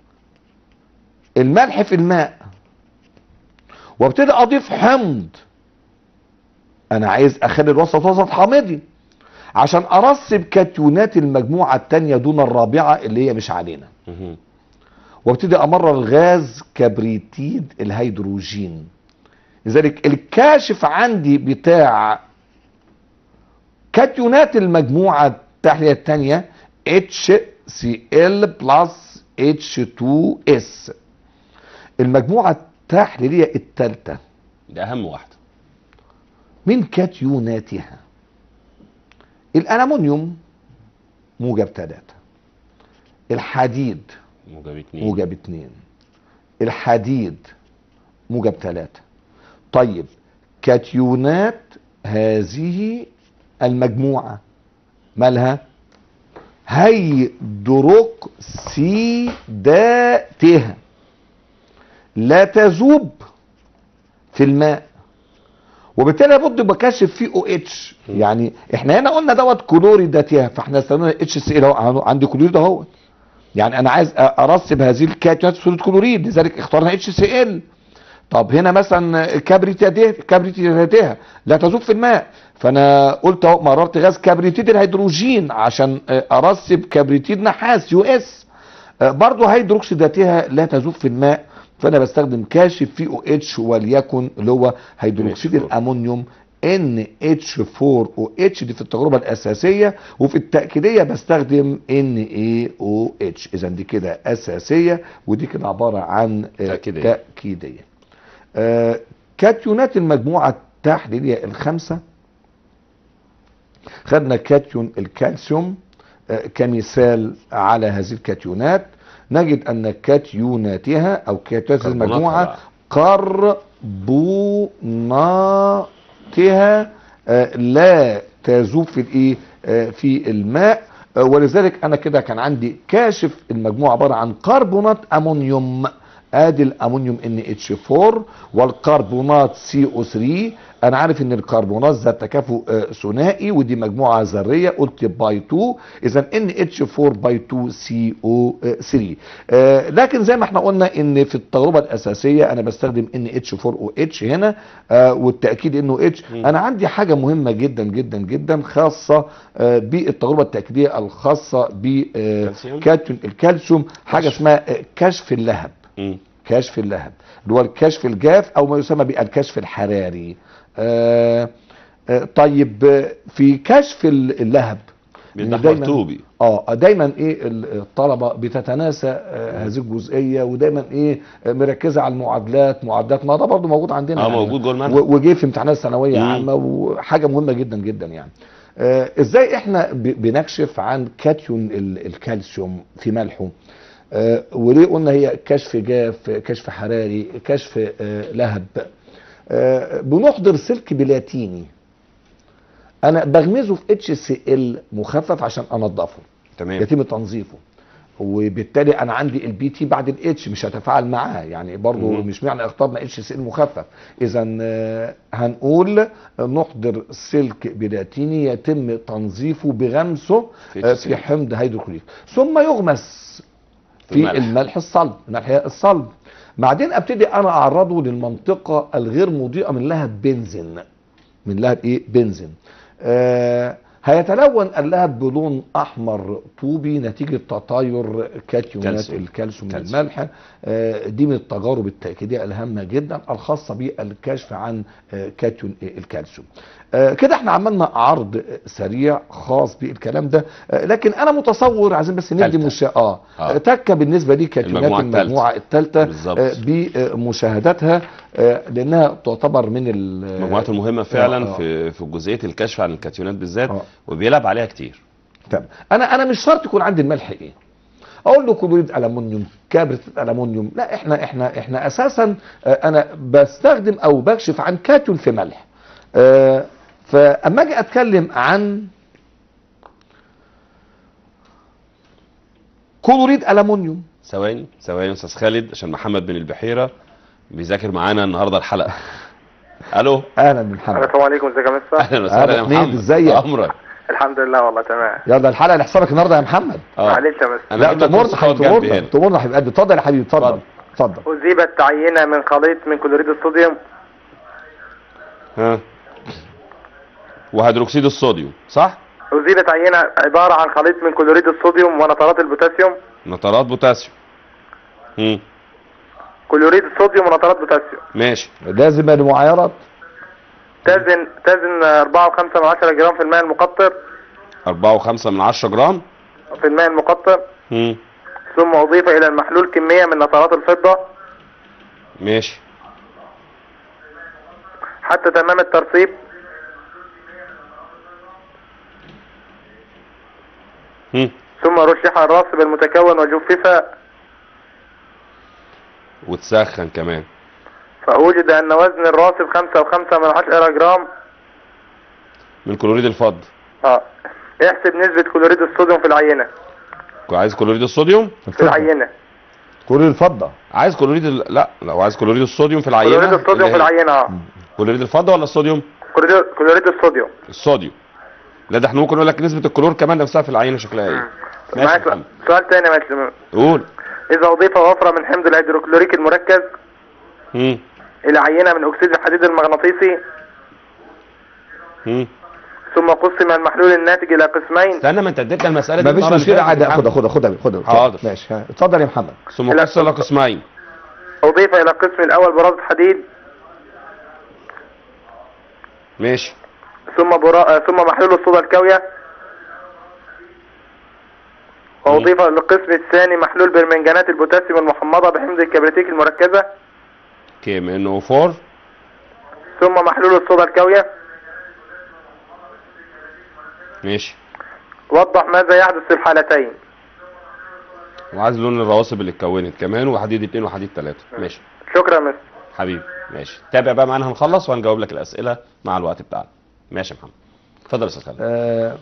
الملح في الماء وابتدي اضيف حمض انا عايز اخلي الوسط وسط حامضي عشان ارسب كاتيونات المجموعه الثانيه دون الرابعه اللي هي مش علينا مهم. وابتدي امرر الغاز كبريتيد الهيدروجين لذلك الكاشف عندي بتاع كاتيونات المجموعه التحليه الثانيه HCl بلس H2S المجموعه التحليليه الثالثه ده اهم واحده من كاتيوناتها الألمنيوم موجب 3 الحديد موجب اتنين موجب 2 الحديد موجب 3 طيب كاتيونات هذه المجموعة مالها هيدروكسيداتها لا تذوب في الماء وبالتالي لابد بكشف فيه او اتش يعني احنا هنا قلنا دوت كلوري ذاتها فاحنا استخدمنا اتش سي ال اهو عندي كلوريد اهوت يعني انا عايز أ- ارسب هذه الكاتيونات في صوره كلوريد لذلك اخترنا اتش سي ال طب هنا مثلا كبريتيدها كبريتيدها لا تذوب في الماء فانا قلت اهو مررت غاز كبريتيد الهيدروجين عشان آه، ارسب كبريتيد نحاس يو اس آه، برضه هيدروكسيداتها لا تذوب في الماء فانا بستخدم كاشف في او اتش وليكن اللي هو هيدروكسيد NH4. الامونيوم ان اتش 4 او اتش دي في التجربه الاساسيه وفي التاكيديه بستخدم ان اي او اتش اذا دي كده اساسيه ودي كده عباره عن آه، تأكيدية. تاكيديه آه، كاتيونات المجموعه التحليليه الخمسه خدنا كاتيون الكالسيوم آه، كمثال على هذه الكاتيونات نجد ان كاتيوناتها او كاتيونات كربوناتها المجموعه بقى. كربوناتها آه، لا تذوب في الايه آه، في الماء آه، ولذلك انا كده كان عندي كاشف المجموعه عباره عن كربونات امونيوم ادي الامونيوم ان اتش 4 والكربونات سي او 3 انا عارف ان الكربونات ذات تكافؤ آه، ثنائي ودي مجموعه ذريه قلت باي 2 اذا ان اتش 4 باي 2 سي او 3 آه، لكن زي ما احنا قلنا ان في التجربه الاساسيه انا بستخدم ان اتش 4 او اتش هنا آه، والتاكيد انه اتش انا عندي حاجه مهمه جدا جدا جدا خاصه آه، بالتجربه التاكيديه الخاصه كالسيوم؟ بكاتيون الكالسيوم حاجه كشف. اسمها آه، كشف اللهب مم. كشف اللهب اللي هو الكشف الجاف او ما يسمى بالكشف الحراري آه آه طيب آه، في كشف ال- اللهب إن بيتحمر دايماً- طوبي اه دايما ايه ال- الطلبه بتتناسى آه هذه الجزئيه ودايما ايه آه، مركزه على المعادلات معادلات ما ده برضه موجود عندنا اه يعني. موجود جوه المنهج و- وجه في امتحانات ثانويه مم. عامه وحاجه مهمه جدا جدا يعني آه ازاي احنا ب- بنكشف عن كاتيون ال- الكالسيوم في ملحه آه وليه قلنا هي كشف جاف كشف حراري كشف آه لهب آه بنحضر سلك بلاتيني انا بغمزه في اتش سي ال مخفف عشان انضفه تمام يتم تنظيفه وبالتالي انا عندي البي تي بعد الاتش مش هتفاعل معاه يعني برضو مم. مش معنى اخترنا اتش سي ال مخفف اذا آه، هنقول نحضر سلك بلاتيني يتم تنظيفه بغمسه في آه، HCl. في حمض هيدروكلوريك ثم يغمس في الملح. الملح الصلب الملح الصلب بعدين ابتدي انا اعرضه للمنطقه الغير مضيئه من لهب بنزين من لهب ايه بنزين آه هيتلون اللهب بلون احمر طوبي نتيجه تطاير كاتيونات كالسيوم. الكالسيوم من كالسيوم. الملح آه دي من التجارب التاكيديه الهامه جدا الخاصه بالكشف عن آه كاتيون الكالسيوم آه كده احنا عملنا عرض سريع خاص بالكلام ده آه لكن انا متصور عايزين بس ندي تالتة. مشا اه, آه. آه. تكه بالنسبه لي كاتيونات المجموعة التالتة. المجموعه الثالثه بالظبط. آه بمشاهداتها آه لانها تعتبر من ال- المجموعات المهمة فعلا آه. في في جزئية الكشف عن الكاتيونات بالذات آه. وبيلعب عليها كتير تمام انا انا مش شرط يكون عندي الملح ايه اقول له كلوريد الومنيوم كبريت الومنيوم لا احنا احنا احنا اساسا آه، انا بستخدم او بكشف عن كاتيون في ملح آه، فاما اجي اتكلم عن كلوريد الومنيوم ثواني ثواني يا استاذ خالد عشان محمد بن البحيرة بيذاكر معانا النهارده الحلقة الو اهلا من محمد السلام عليكم ازيك يا مستر اهلا وسهلا يا أهلا حميد، محمد ازيك؟ امرك الحمد لله والله تمام يلا الحلقه لحسابك النهارده يا محمد اه معلش يا مستر انا لا جبت لك تمرنا نص خط جنبي تمرنا هنا تمرنا يا حبيبي قلبي اتفضل يا حبيبي اتفضل اتفضل أذيبت عينة من خليط من كلوريد الصوديوم ها وهيدروكسيد الصوديوم صح أذيبت عينة عبارة عن خليط من كلوريد الصوديوم ونترات البوتاسيوم نترات بوتاسيوم امم كلوريد الصوديوم ونترات بوتاسيوم ماشي لازم المعايرات تزن تزن 4.5 من 10 جرام في الماء المقطر أربعة وخمسة من عشرة جرام في الماء المقطر امم ثم أضيف إلى المحلول كمية من نترات الفضة ماشي حتى تمام الترسيب هم. ثم رشح الراسب المتكون وجفف وتسخن كمان فوجد أن وزن الراسب خمسة وخمسة من عشرة جرام من كلوريد الفضة اه احسب نسبة كلوريد الصوديوم في العينة عايز كلوريد الصوديوم في العينة كل الفضه عايز كلوريد ال... لا لو عايز كلوريد الصوديوم في العينه كلوريد الصوديوم في اللي هي- العينة اه كلوريد الفضه ولا الصوديوم كلوريد كلوريد الصوديوم الصوديوم لا ده احنا ممكن نقول لك نسبه الكلور كمان نفسها في العينه شكلها ايه ماشي معاك يا محمد. سؤال تاني يا ماشي. قول إذا أضيف وفرة من حمض الهيدروكلوريك المركز هم. إلى عينة من أكسيد الحديد المغناطيسي هم. ثم قسم المحلول الناتج إلى قسمين استنى ما انت اديتنا المساله دي ما فيش المرة اللي مشكله فاتت عادي يا خدها محمد. خدها خدها خدها حاضر. ماشي ها. اتفضل يا محمد ثم لا. قسم الى قسمين أضيف إلى القسم الأول برازة حديد ماشي ثم برا... آه، ثم محلول الصودا الكاوية وأضيف للقسم الثاني محلول برمنجانات البوتاسيوم المحمضة بحمض الكبريتيك المركزة كام انه 4 ثم محلول الصودا الكاوية ماشي وضح ماذا يحدث في الحالتين وعايز لون الرواسب اللي اتكونت كمان وحديد اتنين وحديد تلاته ماشي شكرا مس حبيبي ماشي تابع بقى معانا هنخلص وهنجاوب لك الاسئله مع الوقت بتاعنا ماشي يا محمد اتفضل يا استاذ خالد آه،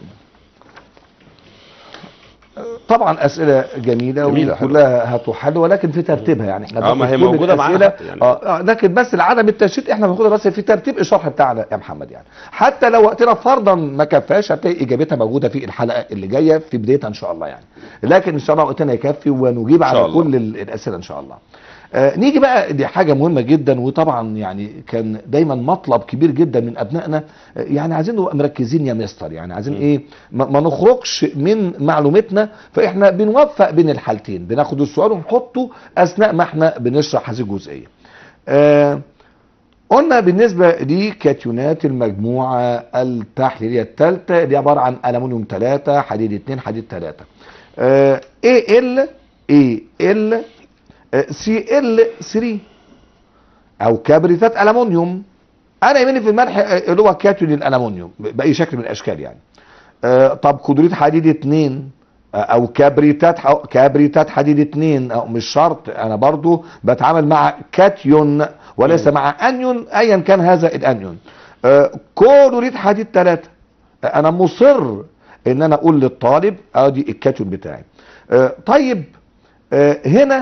طبعا اسئله جميله, جميلة، حلوة. وكلها هتحل ولكن في ترتيبها يعني احنا آه، ما بناخد هي كل موجودة معانا الأسئلة، حتى يعني. اه آه، لكن بس العدم التشتيت احنا بناخدها بس في ترتيب الشرح بتاعنا يا محمد يعني حتى لو وقتنا فرضا ما كفاش هتلاقي اجابتها موجوده في الحلقه اللي جايه في بدايتها ان شاء الله يعني لكن ان شاء الله وقتنا يكفي ونجيب شاء على الله. كل ال- الاسئله ان شاء الله آه نيجي بقى دي حاجه مهمه جدا وطبعا يعني كان دايما مطلب كبير جدا من ابنائنا آه، يعني عايزين نبقى مركزين يا مستر يعني عايزين ايه ما, ما نخرجش من معلومتنا فاحنا بنوفق بين الحالتين بناخد السؤال ونحطه اثناء ما احنا بنشرح هذه الجزئيه آه قلنا بالنسبه لكاتيونات المجموعه التحليليه الثالثه اللي عباره عن الومنيوم 3 حديد 2 حديد 3 آه ال اي ال سي ال 3 او كبريتات الومنيوم انا يهمني في الملح آه، اللي هو كاتيون الالومنيوم باي شكل من الاشكال يعني آه، طب كلوريد حديد 2 آه، او كبريتات أو كبريتات حديد 2 او مش شرط انا برضو بتعامل مع كاتيون وليس مع انيون ايا كان هذا الانيون آه، كلوريد حديد 3 انا مصر ان انا اقول للطالب ادي الكاتيون بتاعي آه، طيب آه، هنا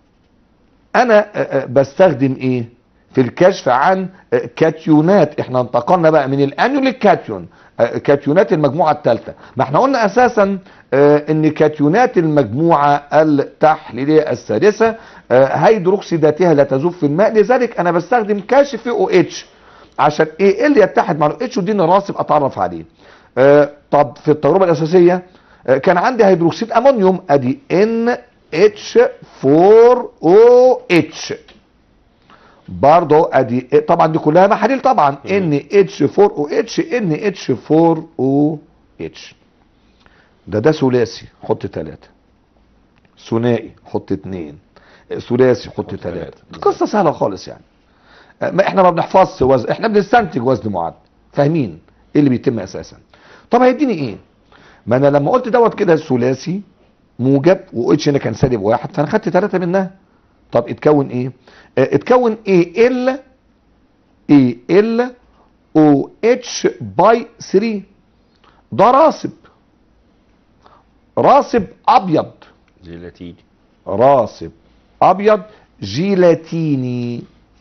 انا آه، آه، بستخدم ايه في الكشف عن آه، كاتيونات احنا انتقلنا بقى من الانيون للكاتيون آه، كاتيونات المجموعه الثالثه ما احنا قلنا اساسا آه، ان كاتيونات المجموعه التحليليه السادسه آه، هيدروكسيداتها لا تذوب في الماء لذلك انا بستخدم كاشف او اتش عشان ايه اللي يتحد مع اتش ودي راسب اتعرف عليه آه، طب في التجربه الاساسيه آه، كان عندي هيدروكسيد امونيوم ادي ان اتش 4 او اتش برضه ادي طبعا دي كلها محاليل طبعا ان اتش 4 او اتش ان اتش 4 او اتش ده ده ثلاثي حط ثلاثة ثنائي حط اثنين ثلاثي حط ثلاثة ثلاثة. قصة سهلة خالص يعني آه، ما احنا ما بنحفظش وزن احنا بنستنتج وزن معدل فاهمين ايه اللي بيتم اساسا طب هيديني ايه ما انا لما قلت دوت كده ثلاثي موجب واتش هنا كان سالب واحد فانا خدت ثلاثة منها طب اتكون ايه اه اتكون ايه ال ايه ال او اتش باي 3 ده راسب راسب ابيض جيلاتيني راسب ابيض جيلاتيني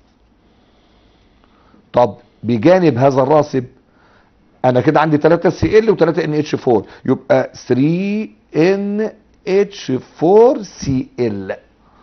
طب بجانب هذا الراسب انا كده عندي 3 سي ال و3 ان اتش 4 يبقى 3 ان اتش 4 سي ال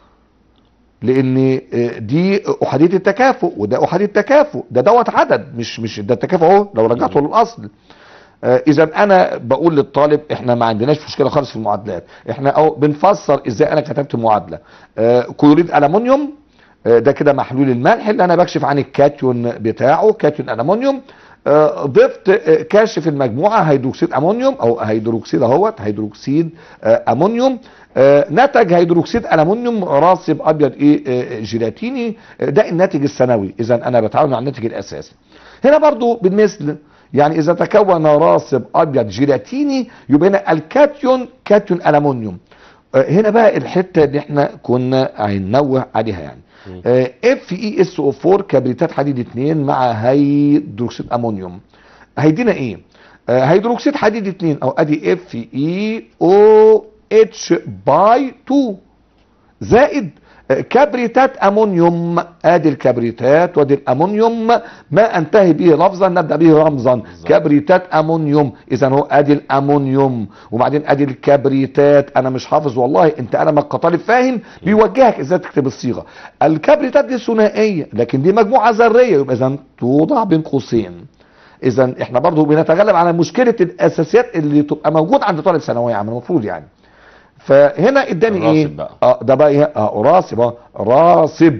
لان آه، دي احاديه التكافؤ وده احاديه التكافؤ ده دوت عدد مش مش ده التكافؤ اهو لو رجعته للاصل آه، اذا انا بقول للطالب احنا ما عندناش مشكله خالص في المعادلات احنا أو بنفسر ازاي انا كتبت معادله آه، كلوريد الومنيوم آه، ده كده محلول الملح اللي انا بكشف عن الكاتيون بتاعه كاتيون الومنيوم آه، ضفت آه، كاشف المجموعه هيدروكسيد امونيوم او هيدروكسيد اهوت هيدروكسيد آه، امونيوم آه، نتج هيدروكسيد الومنيوم راسب ابيض ايه آه، جيلاتيني آه، ده الناتج الثانوي اذا انا بتعامل مع الناتج الاساسي هنا برضو بالمثل يعني اذا تكون راسب ابيض جيلاتيني يبقى هنا الكاتيون كاتيون الومنيوم آه، هنا بقى الحته اللي احنا كنا هننوه عليها يعني اف اي اس او 4 كبريتات حديد 2 مع هيدروكسيد امونيوم هيدينا ايه آه، هيدروكسيد حديد 2 او ادي اف اي او اتش باي 2 زائد آه، كبريتات امونيوم ادي الكبريتات وادي الامونيوم ما انتهي به لفظا نبدا به رمزا كبريتات امونيوم اذا هو ادي الامونيوم وبعدين ادي الكبريتات انا مش حافظ والله انت انا ما كطالب فاهم بيوجهك ازاي تكتب الصيغه الكبريتات دي ثنائيه لكن دي مجموعه ذريه يبقى اذا توضع بين قوسين اذا احنا برضو بنتغلب على مشكله الاساسيات اللي تبقى موجود عند طالب ثانويه عامه المفروض يعني فهنا اداني الراسب ايه بقى. اه ده بقى ايه اه راسب اه راسب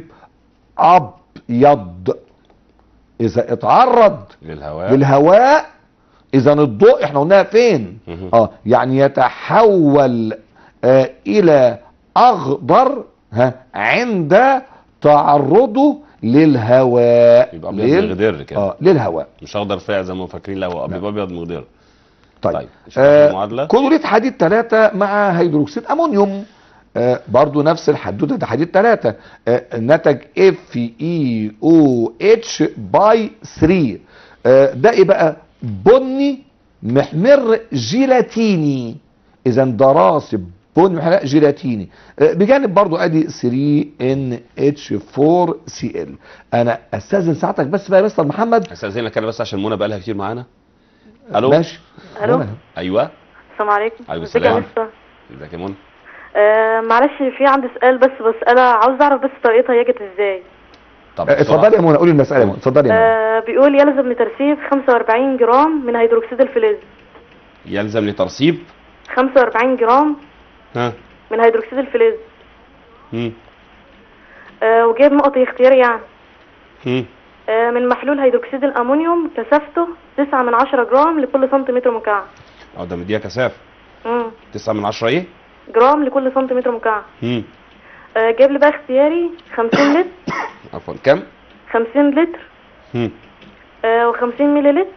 ابيض اذا اتعرض للهواء للهواء اذا الضوء احنا قلناها فين مهم. اه يعني يتحول آه الى اخضر ها عند تعرضه للهواء يبقى ابيض مغدر كده اه للهواء مش اخضر فاقع زي ما فاكرين لا هو ابيض ابيض مغدر طيب, طيب، اشرح آه المعادلة. كلوريد حديد 3 مع هيدروكسيد امونيوم آه برضو نفس الحدوته ده حديد 3 آه نتج اف اي او اتش باي 3 آه ده ايه بقى بني محمر جيلاتيني اذا ده راسب بني محمر جيلاتيني آه بجانب برضو ادي 3 ان اتش 4 سي ال انا استاذن ساعتك بس بقى يا مستر محمد استاذنك انا بس عشان منى بقى لها كتير معانا الو ماشي ألو. منى. ايوه السلام عليكم عليكم ازيك يا السلام. مستر ازيك يا منى آه معلش في عندي سؤال بس بسألها عاوز اعرف بس طريقتها هي جت ازاي طب آه، اتفضلي يا منى قولي المساله يا منى اتفضلي يا منى آه بيقول يلزم لترسيب 45 جرام من هيدروكسيد الفلز يلزم لترسيب 45 جرام ها من هيدروكسيد الفلز مم. آه وجايب نقط اختياري يعني مم. آه من محلول هيدروكسيد الامونيوم كثافته 9 من 10 جرام لكل سنتيمتر مكعب اه ده مديها كثافه مم. 9 من 10 ايه جرام لكل سنتيمتر مكعب مم. آه جايب لي بقى اختياري 50 لتر عفوا كم 50 لتر مم. آه و50 ملي لتر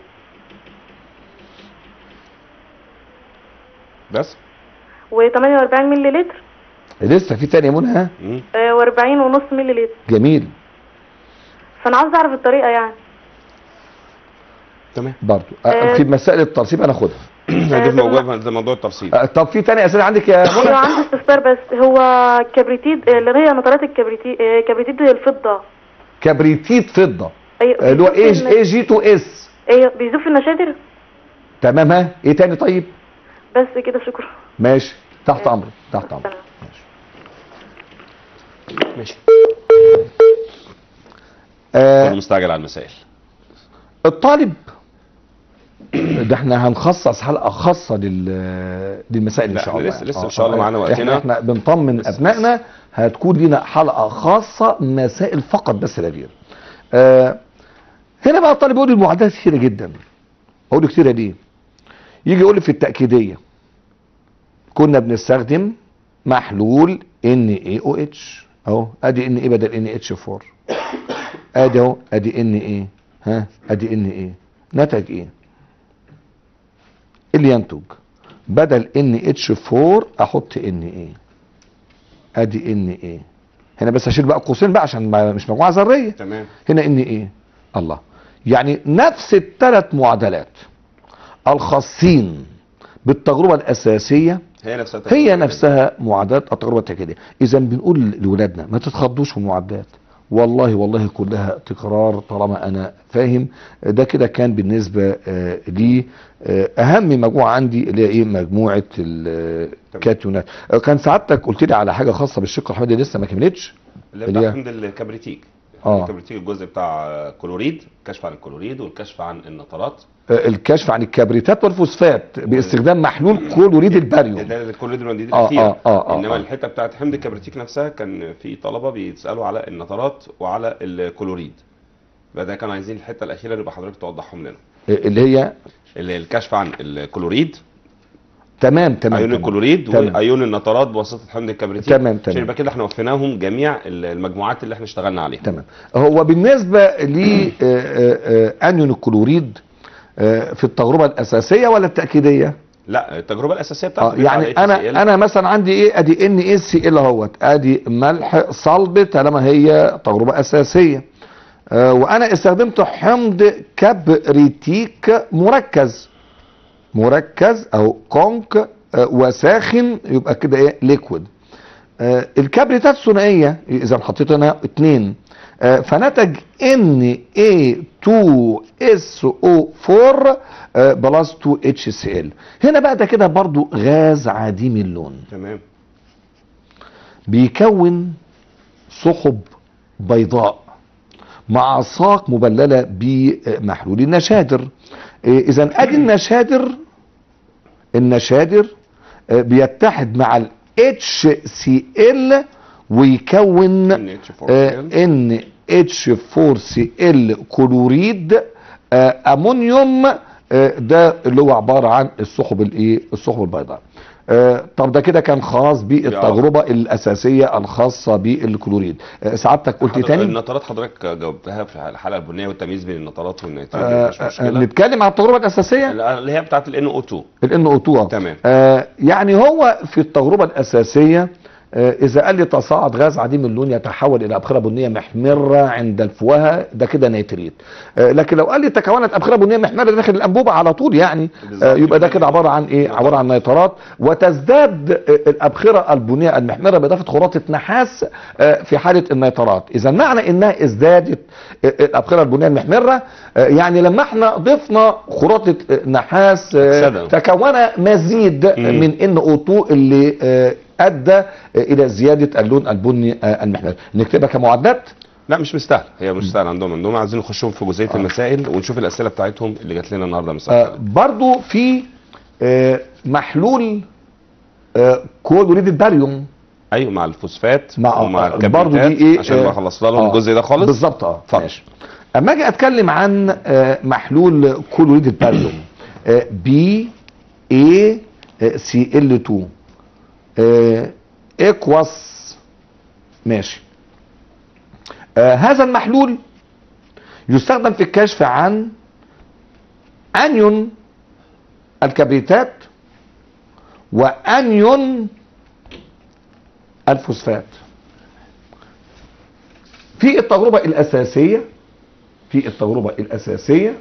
بس و48 ملي لتر لسه في تاني يا منى ها مم. آه و40 ونص ملي لتر جميل فانا عاوز اعرف الطريقه يعني تمام برضو آه، آه. في مسائل الترسيب انا اخدها هدف ده موضوع ده موضوع الترسيب آه، طب في تاني اسئله عندك يا ايوه منى عندي استفسار بس هو كبريتيد آه، اللي هي نطرات الكبريتيد آه، كبريتيد الفضه كبريتيت فضه ايوه آه، اللي هو بيذوب في ايه الن- ايه جي تو اس ايوه بيذوب في النشادر تمام ها ايه تاني طيب بس كده شكرا ماشي تحت امرك تحت امرك سلام. ماشي آه كله مستعجل على المسائل الطالب ده احنا هنخصص حلقه خاصه لل للمسائل ان لا، شاء احنا الله لسه- لسه آه، إن شاء الله آه، معانا احنا وقتنا. احنا بنطمن لسه- ابنائنا هتكون لنا حلقه خاصه مسائل فقط بس لا غير آه هنا بقى الطالب يقول لي المعادلات كتيره جدا اقول له كتيره ليه يجي يقول لي في التاكيديه كنا بنستخدم محلول ان اي او اتش اهو ادي ان ايه بدل ان اتش 4 ادي اهو ادي ان ايه ها ادي ان ايه نتج ايه اللي ينتج بدل ان اتش 4 احط ان ايه ادي ان ايه هنا بس اشيل بقى قوسين بقى عشان ما مش مجموعه ذريه تمام هنا ان ايه الله يعني نفس الثلاث معادلات الخاصين بالتجربه الاساسيه هي نفسها هي نفسها معادلات التجربه التكاديه اذا بنقول لاولادنا ما تتخضوش من المعادلات والله والله كلها تكرار طالما انا فاهم ده كده كان بالنسبه آه لي آه اهم مجموعه عندي اللي هي ايه مجموعه الكاتيونات آه كان سعادتك قلت لي على حاجه خاصه بالشق الحمضي لسه ما كملتش اللي اللي بتاع هي- حمض الكبريتيك آه. الكبريتيك الجزء بتاع كلوريد الكشف عن الكلوريد والكشف عن النترات آه الكشف عن الكبريتات والفوسفات باستخدام محلول كلوريد الباريوم ده الكلوريد والمنديد آه، الاخير آه، آه، آه، انما آه. الحته بتاعت حمض الكبريتيك نفسها كان في طلبه بيسالوا على النترات وعلى الكلوريد فده كانوا عايزين الحته الاخيره اللي يبقى حضرتك توضحهم لنا آه اللي هي اللي الكشف عن الكلوريد تمام تمام ايون تمام. الكلوريد تمام. وايون النترات بواسطه حمض الكبريتيك تمام، عشان تمام. يبقى كده احنا وفيناهم جميع ال- المجموعات اللي احنا اشتغلنا عليها تمام هو بالنسبه لانيون الكلوريد آه، في التجربه الاساسيه ولا التاكيديه؟ لا التجربه الاساسيه اه بتاعتك يعني انا انا مثلا عندي ايه ادي ان اس سي ال اهوت ادي ملح صلب طالما هي تجربه اساسيه آه وانا استخدمت حمض كبريتيك مركز مركز او كونك آه وساخن يبقى كده ايه ليكويد آه الكبريتات الثنائيه اذا حطيت هنا اتنين آه فنتج ان اي 2 اس او 4 آه بلس 2 اتش سي ال هنا بقى ده كده برضو غاز عديم اللون تمام بيكون سحب بيضاء مع ساق مبلله بمحلول النشادر اذا ادي النشادر النشادر آه، بيتحد مع ال HCl ويكون NH4Cl. ان اتش 4 سي ال كلوريد آه، امونيوم آه، ده اللي هو عباره عن السحب الايه السحب البيضاء آه، طب ده كده كان خاص بالتجربه الاساسيه الخاصه بالكلوريد آه، سعادتك قلت حضرتك- تاني النطرات حضرتك جاوبتها في الحلقه البنيه والتمييز بين النطرات والنيترات آه، مش آه، مشكله نتكلم عن التجربه الاساسيه اللي هي بتاعت ال NO2 الان او 2 تمام. آه يعني هو في التجربه الاساسيه آه اذا قال لي تصاعد غاز عديم اللون يتحول الى ابخره بنيه محمره عند الفوهه ده كده نيتريت آه لكن لو قال لي تكونت ابخره بنيه محمره داخل الانبوبه على طول يعني بالظبط. آه يبقى ده كده عباره عن ايه عباره عن نيترات وتزداد آه الابخره البنيه المحمره باضافه خراطه نحاس آه في حاله النيترات اذا معنى انها ازدادت آه الابخره البنيه المحمره آه يعني لما احنا ضفنا خراطه آه، نحاس آه أكسدة. تكون مزيد مم. من ان او 2 اللي آه، ادى آه، الى زياده اللون البني آه، المحمر نكتبها كمعادلات لا مش مستاهل هي مش مستاهل عندهم عندهم عايزين نخشهم في جزئيه المسائل ونشوف الاسئله بتاعتهم اللي جات لنا النهارده من آه، الصفحه برضو في آه، محلول آه، كلوريد الباريوم ايوه مع الفوسفات مع ومع آه، برضو الكبريتات دي ايه عشان آه، بقى خلصنا لهم آه، الجزء ده خالص بالظبط اه اتفضل. ماشي اما اجي اتكلم عن آه، محلول كلوريد الباريوم بي اي سي ال 2 اكواس ماشي آه هذا المحلول يستخدم في الكشف عن انيون الكبريتات وانيون الفوسفات في التجربة الأساسية في التجربة الأساسية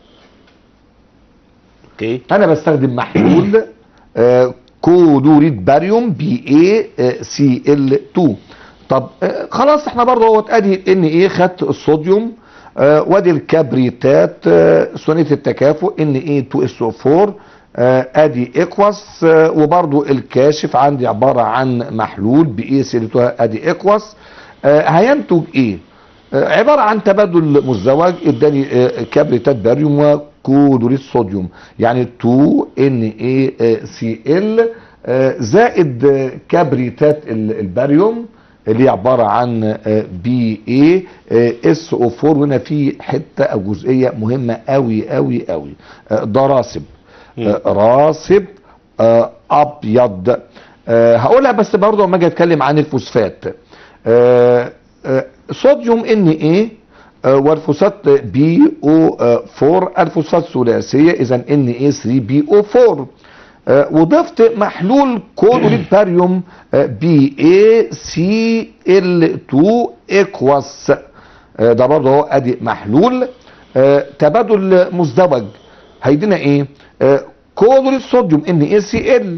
اوكي أنا بستخدم محلول آه، كلوريد باريوم بي اي سي ال 2 طب آه، خلاص احنا برضه اهوت ادي ان ايه خدت الصوديوم آه، وادي الكبريتات آه، ثنائيه التكافؤ ان ايه 2 اس او 4 آه، ادي اكواس آه، وبرضه الكاشف عندي عباره عن محلول باي سي ال 2 ادي اكواس آه، هينتج ايه؟ آه، عباره عن تبادل مزدوج اداني آه، كبريتات باريوم وكلوريد صوديوم يعني 2 ان اي سي ال زائد آه، كبريتات ال- الباريوم اللي هي عباره عن بي اي اس او 4 وهنا في حته او جزئيه مهمه قوي قوي قوي آه، ده راسب آه، راسب آه، ابيض آه، هقولها بس برضه لما اجي اتكلم عن الفوسفات آه، آه، صوديوم ان ايه والفوسفات بي او 4 الفوسفات ثلاثيه اذا ان ايه 3 بي او 4 آه، وضفت محلول كلوريد باريوم بي اي سي ال 2 اكواس آه، ده برضه هو ادي محلول آه، تبادل مزدوج هيدينا ايه آه، كلوريد صوديوم ان اي سي ال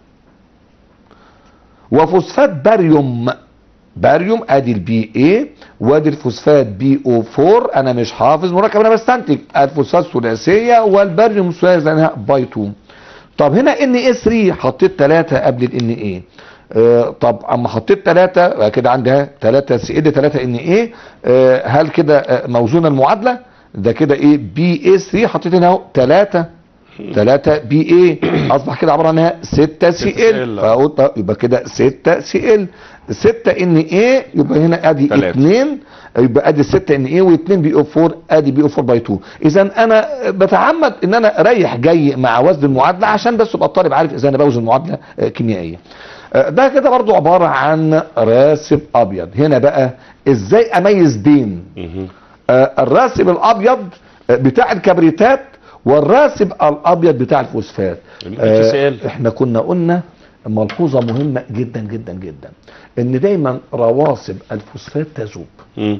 وفوسفات باريوم باريوم ادي البي اي وادي الفوسفات بي او 4 انا مش حافظ مركب انا بستنتج الفوسفات ثلاثيه والباريوم ثلاثي لانها باي 2 طب هنا ان اي 3 حطيت 3 قبل الان اي آه طب اما حطيت 3 كده عندها 3 سي ال 3 ان اي آه هل كده آه موزونه المعادله ده كده ايه بي اي 3 حطيت هنا اهو 3 3 بي اي اصبح كده عباره عنها 6 سي ال CL. فقلت يبقى كده 6 سي ال 6 ان اي يبقى هنا ادي تلاتة. 2 يبقى ادي 6 ان ايه و2 بي او 4 ادي بي او 4 باي 2 اذا انا بتعمد ان انا اريح جاي مع وزن المعادله عشان بس يبقى الطالب عارف اذا انا بوزن معادله آه، كيميائيه آه، ده كده برضو عباره عن راسب ابيض هنا بقى ازاي اميز بين مهم. آه، الراسب الابيض آه، بتاع الكبريتات والراسب الابيض بتاع الفوسفات ال آه، HCl. احنا كنا قلنا ملحوظه مهمه جدا جدا جدا ان دايما رواسب الفوسفات تذوب مم.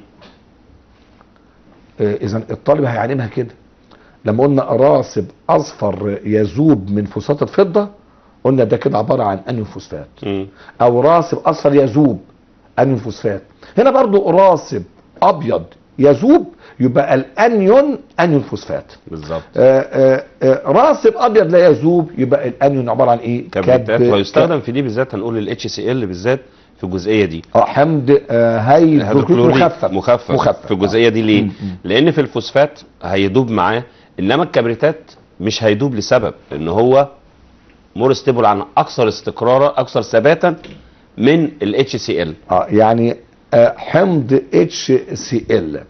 اذا الطالب هيعلمها كده لما قلنا راسب اصفر يذوب من فوسفات الفضه قلنا ده كده عباره عن انيون فوسفات مم. او راسب اصفر يذوب انيون فوسفات هنا برضو راسب ابيض يذوب يبقى الانيون انيون فوسفات بالظبط آه، آه، آه، راسب ابيض لا يذوب يبقى الانيون عباره عن ايه كبريتات كب- ويستخدم في دي بالذات هنقول الاتش سي ال بالذات في الجزئيه دي اه حمض آه، هيدروكلوريك هيدروكلوريك مخفف مخفف, مخفف في الجزئيه دي ليه؟ مم، مم. لان في الفوسفات هيدوب معاه انما الكبريتات مش هيدوب لسبب ان هو مور ستيبل عن اكثر استقرارا اكثر ثباتا من الاتش سي ال اه يعني آه، حمض اتش سي ال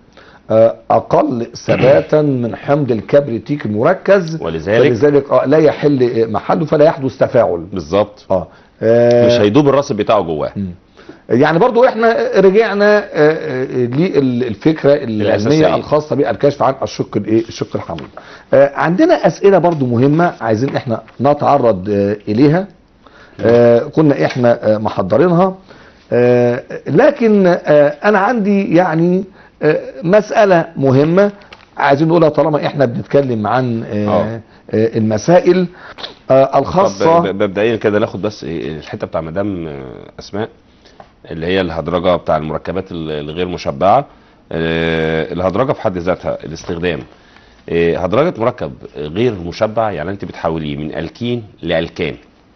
اقل ثباتا من حمض الكبريتيك المركز ولذلك- فلذلك آه لا يحل محله فلا يحدث تفاعل بالظبط اه آه، مش هيدوب الراسب بتاعه جواه يعني برضو احنا رجعنا آه، آه، للفكره العلميه الأساسية. الخاصه بالكشف عن الشق الايه الشق الحمضي آه، عندنا اسئله برضو مهمه عايزين احنا نتعرض آه، اليها آه، كنا احنا آه، محضرينها آه، لكن آه، انا عندي يعني آه، مساله مهمه عايزين نقولها طالما احنا بنتكلم عن آه، آه. آه، المسائل آه، طب الخاصه ب- ب- مبدئيا كده ناخد بس إيه الحته بتاع مدام آه، اسماء اللي هي الهدرجه بتاع المركبات ال- الغير مشبعه آه، الهدرجه في حد ذاتها الاستخدام آه، هدرجه مركب غير مشبع يعني انت بتحوليه من الكين لالكان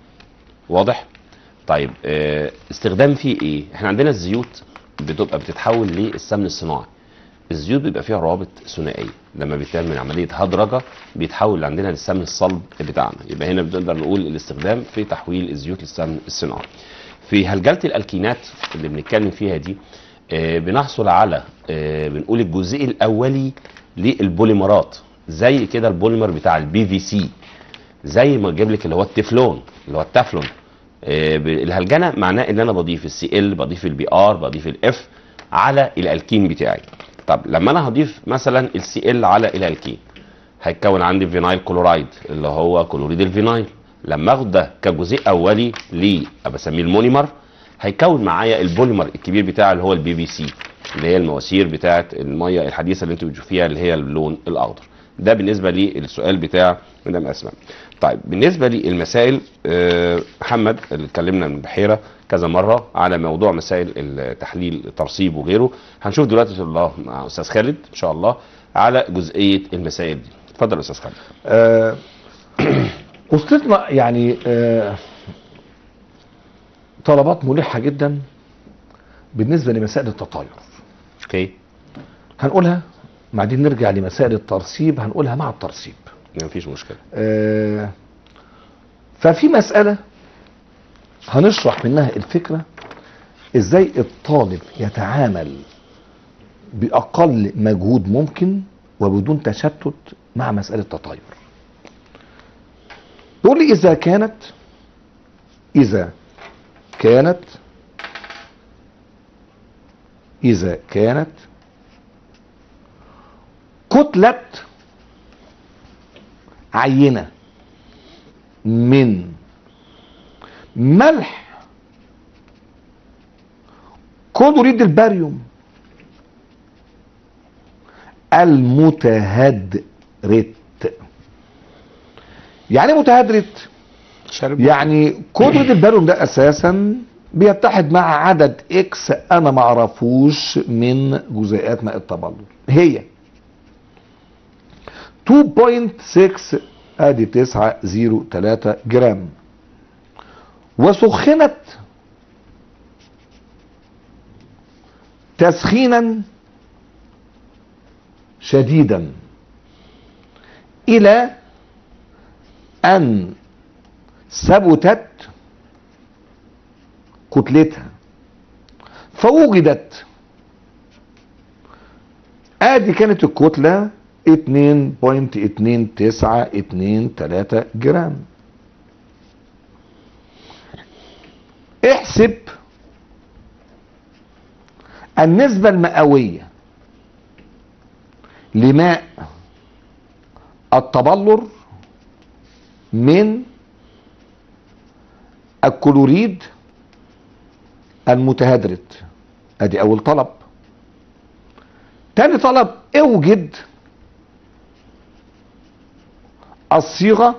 واضح طيب آه، استخدام فيه ايه احنا عندنا الزيوت بتبقى بتتحول للسمن الصناعي الزيوت بيبقى فيها روابط ثنائيه لما بيتعمل عمليه هدرجه بيتحول عندنا للسمن الصلب بتاعنا يبقى هنا بنقدر نقول الاستخدام في تحويل الزيوت للسمن الصناعي في هلجله الالكينات اللي بنتكلم فيها دي آه، بنحصل على آه، بنقول الجزء الاولي للبوليمرات زي كده البوليمر بتاع البي في سي زي ما اجيب لك اللي هو التeflon اللي هو التفلون آه، ب- الهلجنه معناه ان انا بضيف السي ال بضيف البي ار بضيف الاف على الالكين بتاعي طب لما انا هضيف مثلا السي ال على الالكين هيتكون عندي فينايل كلورايد اللي هو كلوريد الفينايل لما اخد ده كجزيء اولي ليه بسميه المونيمر هيكون معايا البوليمر الكبير بتاعي اللي هو البي في سي اللي هي المواسير بتاعه الميه الحديثه اللي انتوا بتشوفيها اللي هي اللون الاخضر ده بالنسبه للسؤال بتاع مدام اسماء طيب بالنسبه للمسائل آه، محمد اللي اتكلمنا من بحيره كذا مره على موضوع مسائل التحليل الترسيب وغيره هنشوف دلوقتي ان شاء الله مع استاذ خالد ان شاء الله على جزئيه المسائل دي اتفضل يا استاذ خالد آه، وصلتنا يعني آه، طلبات ملحة جدا بالنسبة لمسائل التطاير اوكي هنقولها بعدين نرجع لمسائل الترسيب هنقولها مع الترسيب مفيش مشكله آه، ففي مسألة هنشرح منها الفكرة ازاي الطالب يتعامل بأقل مجهود ممكن وبدون تشتت مع مسألة التطاير يقول لي إذا كانت إذا كانت إذا كانت كتلة عينة من ملح كلوريد الباريوم المتهدرت يعني إيه متهدرت شارب يعني كلوريد الباريوم ده اساسا بيتحد مع عدد اكس انا ما اعرفوش من جزيئات ماء التبلور هي 2.6 ادي 903 جرام وسخنت تسخينا شديدا الى ان ثبتت كتلتها فوجدت ادي كانت الكتلة 2.2923 جرام احسب النسبة المئوية لماء التبلر من الكلوريد المتهدرت ادي اول طلب تاني طلب اوجد الصيغة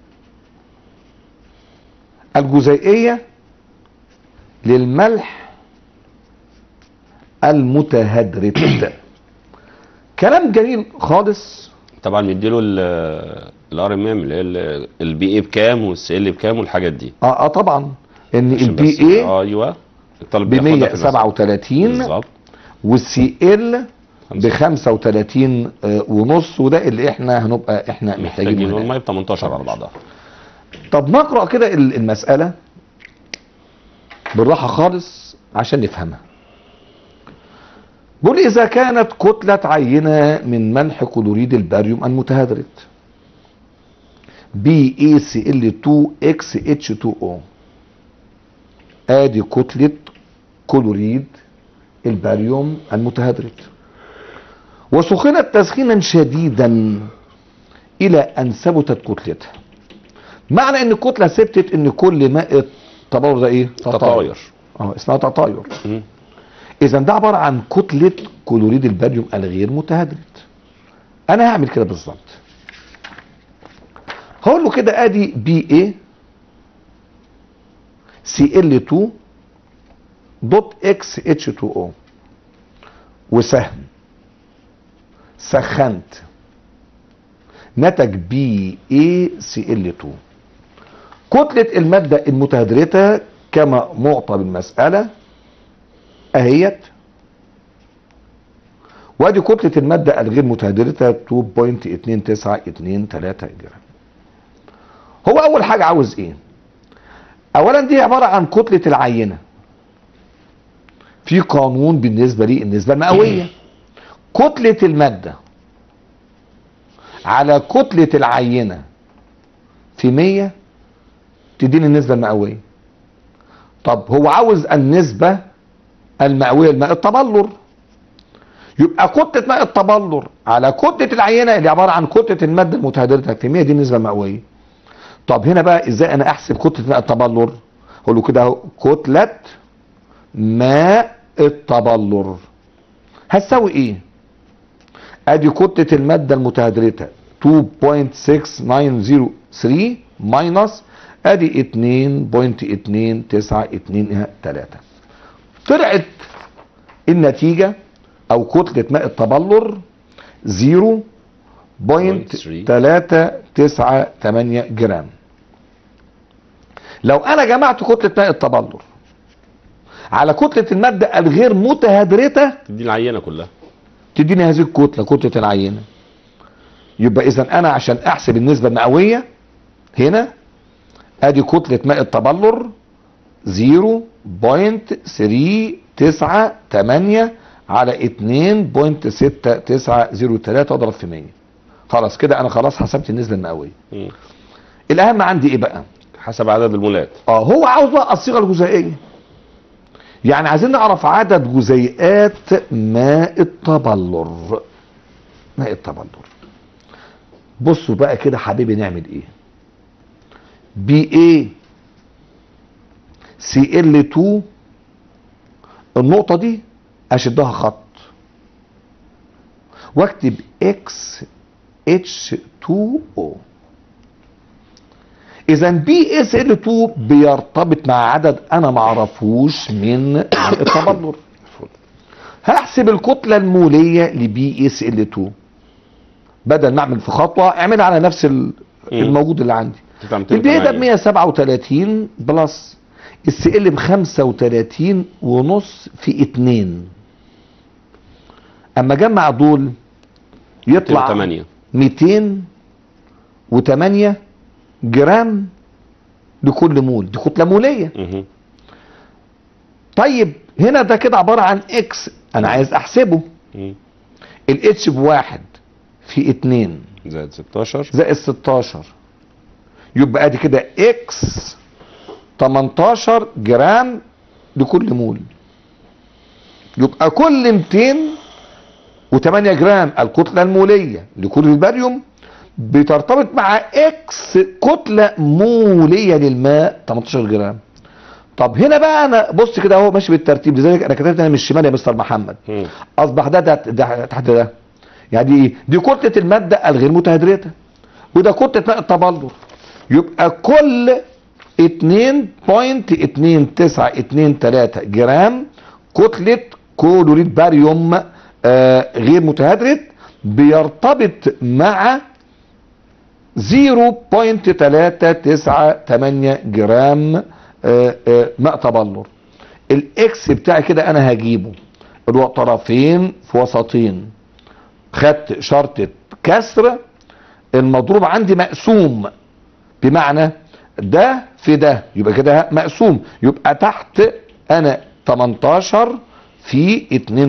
الجزيئية للملح المتهدرت كلام جميل خالص طبعا بيديله الار ام ام اللي هي البي اي بكام والسي ال بكام والحاجات دي اه, آه طبعا ان عشان البي بس- اي ايوه الطالب ب بياخدها في المسألة. 137 بالظبط والسي ال ب 35 آه، ونص وده اللي احنا هنبقى احنا محتاجين محتاجين منه. والميه ب 18 على بعضها طب نقرا كده ال- المساله بالراحه خالص عشان نفهمها بيقول اذا كانت كتله عينه من ملح كلوريد الباريوم المتهدرت بي اي سي ال 2 اكس اتش 2 او ادي كتله كلوريد الباريوم المتهدرت وسخنت تسخينا شديدا الى ان ثبتت كتلتها معنى ان الكتله ثبتت ان كل ماء التبلور ده ايه تطاير اه اسمها تطاير مم. اذا ده عباره عن كتله كلوريد الباريوم الغير متهدرت انا هعمل كده بالظبط هقول له كده ادي بي اي سي ال 2 دوت اكس اتش 2 او وسهم سخنت نتج بي اي سي ال 2 كتلة المادة المتهدرتة كما معطى بالمسألة اهيت وادي كتلة المادة الغير متهدرتة 2.2923 جرام هو اول حاجة عاوز ايه اولا دي عبارة عن كتلة العينة في قانون بالنسبة لي النسبة المئوية كتلة المادة على كتلة العينة في 100 تديني النسبة المئوية طب هو عاوز النسبة المئوية لماء التبلر يبقى كتلة ماء التبلر على كتلة العينة اللي عبارة عن كتلة المادة المتهدرة في 100 دي النسبة المئوية طب هنا بقى ازاي انا احسب كتلة ماء التبلر اقول له كده اهو كتلة ماء التبلر هتساوي ايه ادي كتلة المادة المتهدرة 2.6903 ماينس ادي 2.2923 طلعت النتيجة او كتلة ماء التبلر 0.398 جرام لو انا جمعت كتلة ماء التبلر على كتلة المادة الغير متهدرته دي العينه كلها تديني هذه الكتلة كتلة العينة يبقى اذا انا عشان احسب النسبة المئوية هنا ادي كتلة ماء التبلر 0.398 على 2.6903 اضرب في 100 خلاص كده انا خلاص حسبت النسبة المئوية مم. الاهم عندي ايه بقى حسب عدد المولات اه هو عاوز بقى الصيغه الجزيئيه يعني عايزين نعرف عدد جزيئات ماء التبلر ماء التبلر بصوا بقى كده حبيبي نعمل ايه بي اي سي ال 2 النقطه دي اشدها خط واكتب اكس اتش 2 او اذا بي اس ال 2 بيرتبط مع عدد انا ما اعرفوش من التبلر هحسب الكتله الموليه لبي اس ال 2 بدل ما اعمل في خطوه اعملها على نفس ال- الموجود اللي عندي تطلع البي ده ب 208. 137 بلس السي ال ب 35 ونص في 2 اما اجمع دول يطلع 208 208 جرام لكل مول دي كتله موليه مهم. طيب هنا ده كده عباره عن اكس انا عايز احسبه مم. الاتش بواحد في اتنين زائد 16 زائد 16 يبقى ادي كده اكس 18 جرام لكل مول يبقى كل 208 جرام الكتلة المولية لكل الباريوم بترتبط مع اكس كتلة مولية للماء 18 جرام طب هنا بقى انا بص كده اهو ماشي بالترتيب لذلك انا كتبت انا من الشمال يا مستر محمد مم. اصبح ده, ده, ده تحت ده يعني ايه دي كتله الماده الغير متهدرته وده كتله ماء التبلور يبقى كل 2.2923 جرام كتله كلوريد باريوم آه غير متهدرت بيرتبط مع 0.398 جرام آه، آه، ماء تبلور الاكس بتاعي كده انا هجيبه اللي هو طرفين في وسطين خدت شرطة كسر المضروب عندي مقسوم بمعنى ده في ده يبقى كده مقسوم يبقى تحت انا 18 في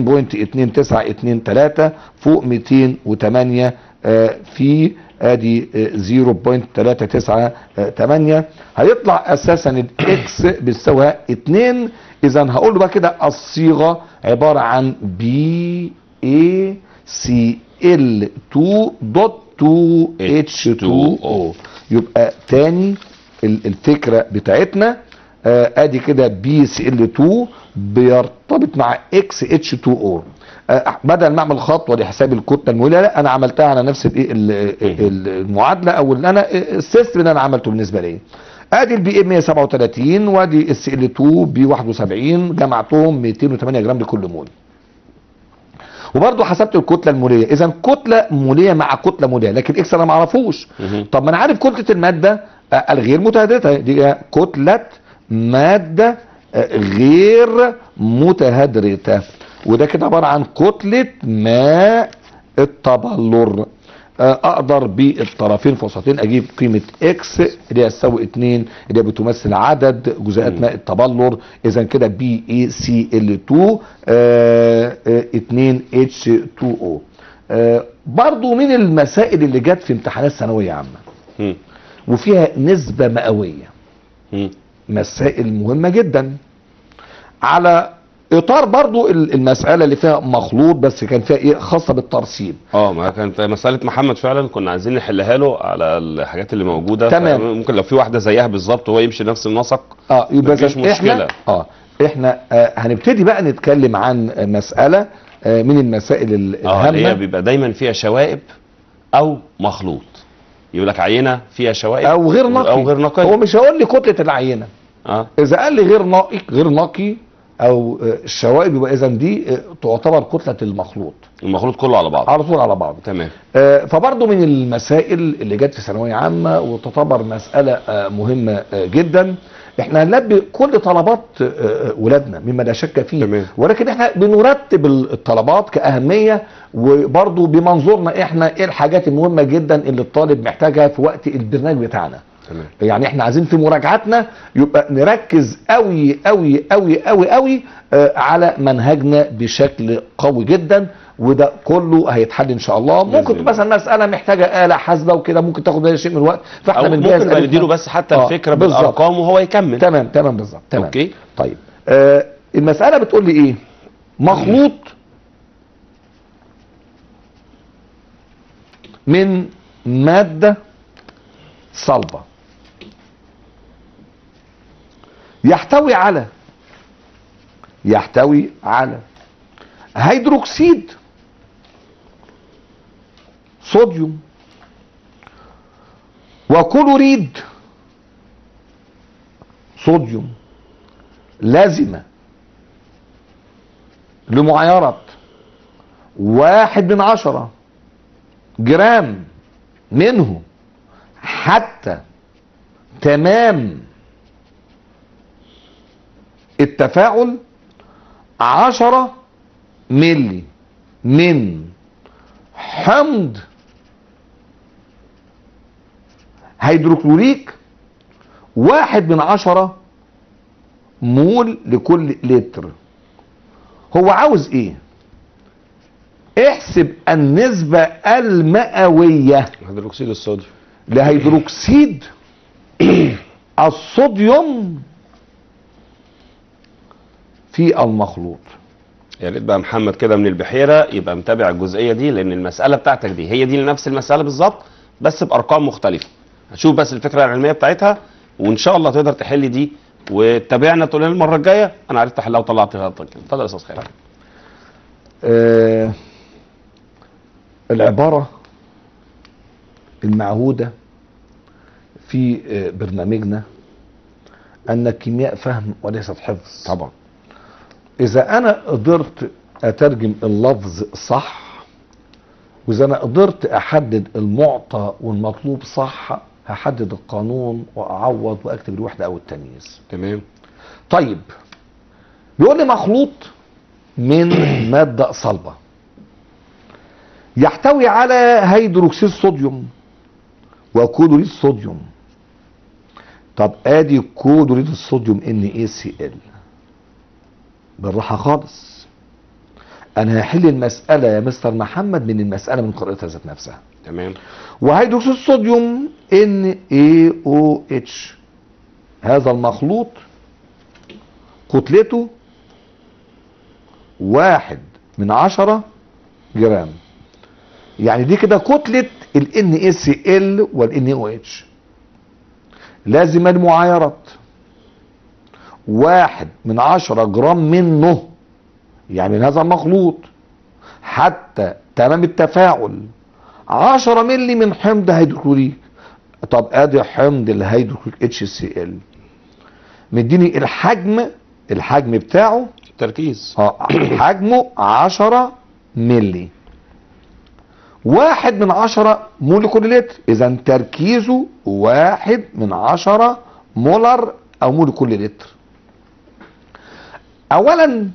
2.2923 فوق 208 آه، في ادي آه، 0.398 هيطلع اساسا الاكس بتساوي 2 اذا هقول له بقى كده الصيغه عباره عن بي اي سي ال 2 دوت 2 اتش 2 او يبقى تاني ال- الفكره بتاعتنا آه، ادي كده بي سي ال 2 بيرتبط مع اكس اتش 2 او آه، بدل ما اعمل خطوه لحساب الكتله الموليه لا انا عملتها على نفس الايه ال- ال- المعادله او اللي انا السيستم اللي انا عملته بالنسبه لي ادي البي ام 137 وادي السي ال 2 بي 71 جمعتهم 208 جرام لكل مول وبرضه حسبت الكتله الموليه اذا كتله موليه مع كتله موليه لكن اكس انا ما اعرفوش مهم. طب ما انا عارف كتله الماده آه، الغير متهدرته دي كتله ماده آه، غير متهدرته وده كده عباره عن كتله ماء التبلور آه، اقدر بالطرفين في وسطين اجيب قيمه اكس اللي هي تساوي 2 اللي هي بتمثل عدد جزيئات ماء التبلور اذا كده بي اي سي ال 2 2 اتش 2 او برضو من المسائل اللي جت في امتحانات ثانويه عامه مم. وفيها نسبه مئويه مم. مسائل مهمة جدا على اطار برضو ال- المسألة اللي فيها مخلوط بس كان فيها ايه خاصة بالترسيب اه ما كانت مسألة محمد فعلا كنا عايزين نحلها له على الحاجات اللي موجودة تمام. ممكن لو في واحدة زيها بالظبط وهو يمشي نفس النسق اه يبقى مفيش إذا احنا مشكلة. اه احنا آه هنبتدي بقى نتكلم عن مسألة آه من المسائل ال- اه اللي هي الهامة بيبقى دايما فيها شوائب او مخلوط يقول لك عينة فيها شوائب او غير نقي او غير نقي هو مش هيقول لي كتلة العينة اه اذا قال لي غير نقي غير نقي او آه، الشوائب يبقى اذا دي آه، تعتبر كتلة المخلوط المخلوط كله على بعض على طول على بعض تمام آه، فبرضه من المسائل اللي جت في ثانويه عامه وتعتبر مساله آه، مهمه آه، جدا احنا هنلبي كل طلبات آه، آه، ولادنا مما لا شك فيه تمام. ولكن احنا بنرتب الطلبات كاهميه وبرضه بمنظورنا احنا ايه الحاجات المهمه جدا اللي الطالب محتاجها في وقت البرنامج بتاعنا تمام يعني احنا عايزين في مراجعاتنا يبقى نركز قوي قوي قوي قوي قوي آه، على منهجنا بشكل قوي جدا وده كله هيتحل ان شاء الله بإذن ممكن الله. مثلا مساله محتاجه اله حاسبه وكده ممكن تاخد منها شيء من الوقت فاحنا او بنجهز ممكن بقى آلتنا. نديله بس حتى آه، الفكرة بالظبط. بالارقام وهو يكمل تمام تمام بالظبط تمام اوكي طيب آه المساله بتقول لي ايه مخلوط من ماده صلبه يحتوي على يحتوي على هيدروكسيد صوديوم وكلوريد صوديوم لازمة لمعايرة واحد من عشرة جرام منه حتى تمام التفاعل عشرة ملي من حمض هيدروكلوريك واحد من عشرة مول لكل لتر هو عاوز ايه احسب النسبة المئوية هيدروكسيد الصوديوم لهيدروكسيد الصوديوم في المخلوط يا ريت بقى محمد كده من البحيره يبقى متابع الجزئيه دي لان المساله بتاعتك دي هي دي نفس المساله بالظبط بس بارقام مختلفه هشوف بس الفكره العلميه بتاعتها وان شاء الله تقدر تحل دي وتتابعنا تقول لنا المره الجايه انا عرفت احلها وطلعت غلطه كده اتفضل يا استاذ خالد آه العبارة المعهودة في آه برنامجنا أن الكيمياء فهم وليست حفظ طبعا إذا أنا قدرت أترجم اللفظ صح وإذا أنا قدرت أحدد المعطى والمطلوب صح هحدد القانون وأعوض وأكتب الوحدة أو التمييز تمام طيب بيقول لي مخلوط من مادة صلبة يحتوي على هيدروكسيد صوديوم وكلوريد صوديوم طب ادي كلوريد الصوديوم ان اي سي ال بالراحة خالص انا هحل المسألة يا مستر محمد من المسألة من قراءتها ذات نفسها تمام وهيدروكسيد الصوديوم ان اي او اتش هذا المخلوط كتلته واحد من عشرة جرام يعني دي كده كتلة ال NaCl وال NaOH لازم المعايرات واحد من عشرة جرام منه يعني من هذا المخلوط حتى تمام التفاعل عشرة ملي من حمض هيدروكلوريك طب ادي حمض الهيدروكلوريك HCl مديني الحجم الحجم بتاعه تركيز اه حجمه 10 ملي واحد من عشرة مول كل لتر اذا تركيزه واحد من عشرة مولر او مول كل لتر اولا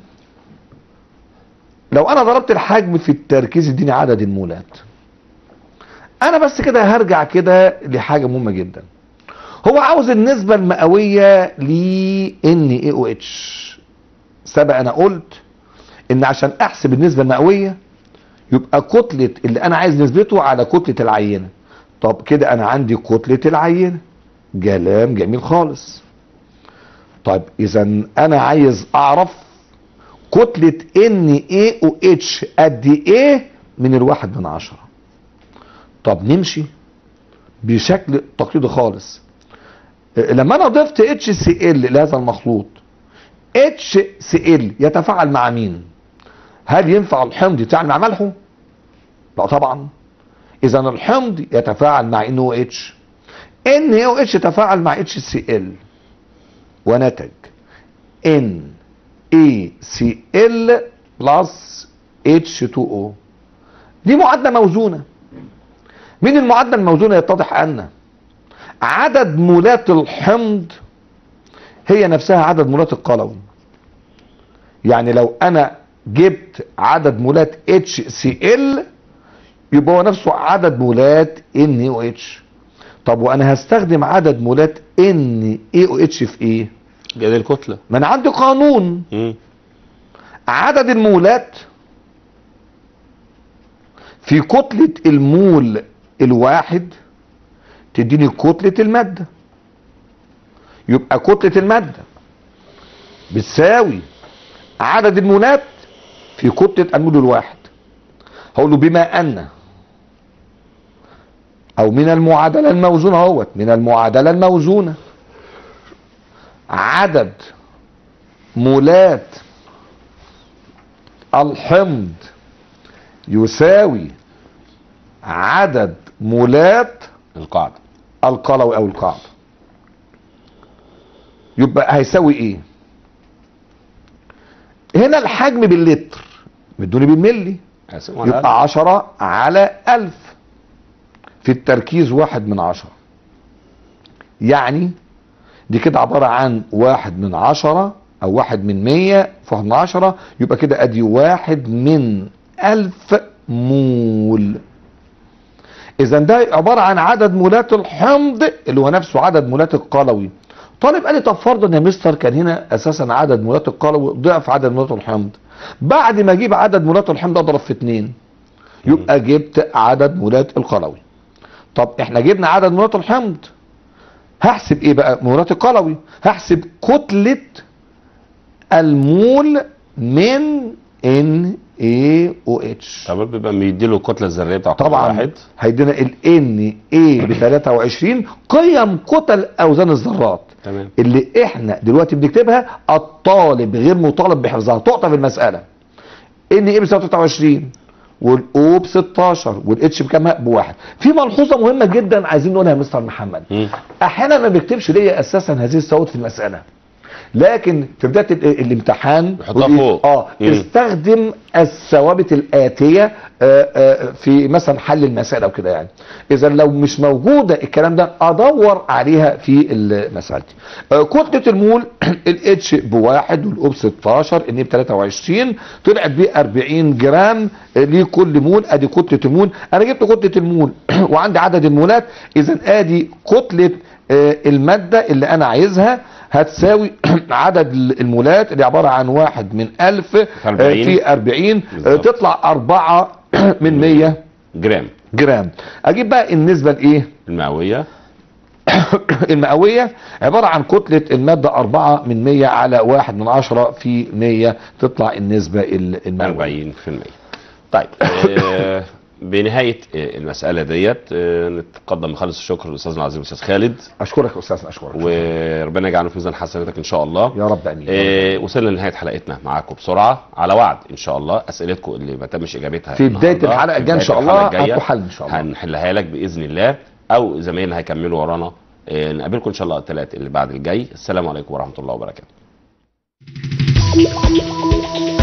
لو انا ضربت الحجم في التركيز يديني عدد المولات انا بس كده هرجع كده لحاجه مهمه جدا هو عاوز النسبه المئويه ل ان اي او اتش سبق انا قلت ان عشان احسب النسبه المئويه يبقى كتله اللي انا عايز نسبته على كتله العينه طب كده انا عندي كتله العينه كلام جميل خالص طيب اذا انا عايز اعرف كتله ان اي او اتش قد ايه من الواحد من عشرة طب نمشي بشكل تقليدي خالص لما انا ضفت اتش سي ال لهذا المخلوط اتش سي ال يتفاعل مع مين هل ينفع الحمض يتفاعل مع ملحه لا طبعا اذا الحمض يتفاعل مع ان او اتش ان او اتش يتفاعل مع اتش سي ال ونتج ان اي سي ال بلس اتش 2 او دي معادله موزونه من المعادله الموزونه يتضح ان عدد مولات الحمض هي نفسها عدد مولات القلوي يعني لو انا جبت عدد مولات اتش سي ال يبقى هو نفسه عدد مولات ان او اتش طب وانا هستخدم عدد مولات ان اي او اتش في ايه جدول الكتله ما انا عندي قانون مم. عدد المولات في كتلة المول الواحد تديني كتلة المادة يبقى كتلة المادة بتساوي عدد المولات في كتلة المول الواحد هقول له بما ان او من المعادلة الموزونة اهوت من المعادلة الموزونة عدد مولات الحمض يساوي عدد مولات القاعده القلوي او القاعدة يبقى هيساوي ايه هنا الحجم باللتر مدوني بالملي هقسمه على الأقل. يبقى عشرة على ألف في التركيز واحد من عشرة يعني دي كده عبارة عن واحد من عشرة أو واحد من مية في واحد من عشرة يبقى كده أدي واحد من ألف مول إذا ده عبارة عن عدد مولات الحمض اللي هو نفسه عدد مولات القلوي طالب قال لي طب فرضا يا مستر كان هنا اساسا عدد مولات القلوي ضعف عدد مولات الحمض بعد ما اجيب عدد مولات الحمض اضرب في اتنين يبقى جبت عدد مولات القلوي طب احنا جبنا عدد مولات الحمض هحسب ايه بقى مولات القلوي هحسب كتلة المول من ان اي او اتش طب بيبقى بيديله الكتله الذريه بتاع كل طبعا واحد هيدينا ال ان اي ب 23 قيم كتل اوزان الذرات تمام اللي احنا دلوقتي بنكتبها الطالب غير مطالب بحفظها تقطع في المساله ان ايه ب 23 والاو ب 16 والاتش بكام بواحد في ملحوظه مهمه جدا عايزين نقولها يا مستر محمد مم. احيانا ما بيكتبش ليا اساسا هذه الصوت في المساله لكن في بدايه ال- الامتحان يحطها يقول لي، فوق. اه مم. استخدم الثوابت الاتيه آه، آه، في مثلا حل المساله وكده يعني اذا لو مش موجوده الكلام ده ادور عليها في المساله دي آه، كتله المول الاتش بواحد والاو ب 16 ان ب 23 طلعت ب 40 جرام آه، لكل مول ادي كتله المول انا جبت كتله المول وعندي عدد المولات اذا ادي كتله آه، الماده اللي انا عايزها هتساوي عدد المولات اللي عباره عن واحد من ألف آه، 40. في 40 آه، بالظبط. تطلع أربعة من 100 جرام جرام اجيب بقى النسبه لايه المئويه المئويه عباره عن كتله الماده 4 من 100 على 1 من 10 في 100 تطلع النسبه ال- المئويه 40% طيب آه، بنهايه آه، المساله ديت آه، نتقدم بخالص الشكر للاستاذنا العظيم الاستاذ خالد اشكرك يا استاذ اشكرك وربنا يجعله في ميزان حسناتك ان شاء الله يا رب امين آه، وصلنا لنهايه حلقتنا معاكم بسرعه على وعد ان شاء الله اسئلتكم اللي ما تمش اجابتها في بداية النهاردة، الحلقة في الجاية إن بداية شاء الحلقة الله الجاية هتحل إن شاء الله. هنحلها لك باذن الله او زمايلنا هيكملوا ورانا آه، نقابلكم ان شاء الله الثلاث اللي بعد الجاي السلام عليكم ورحمه الله وبركاته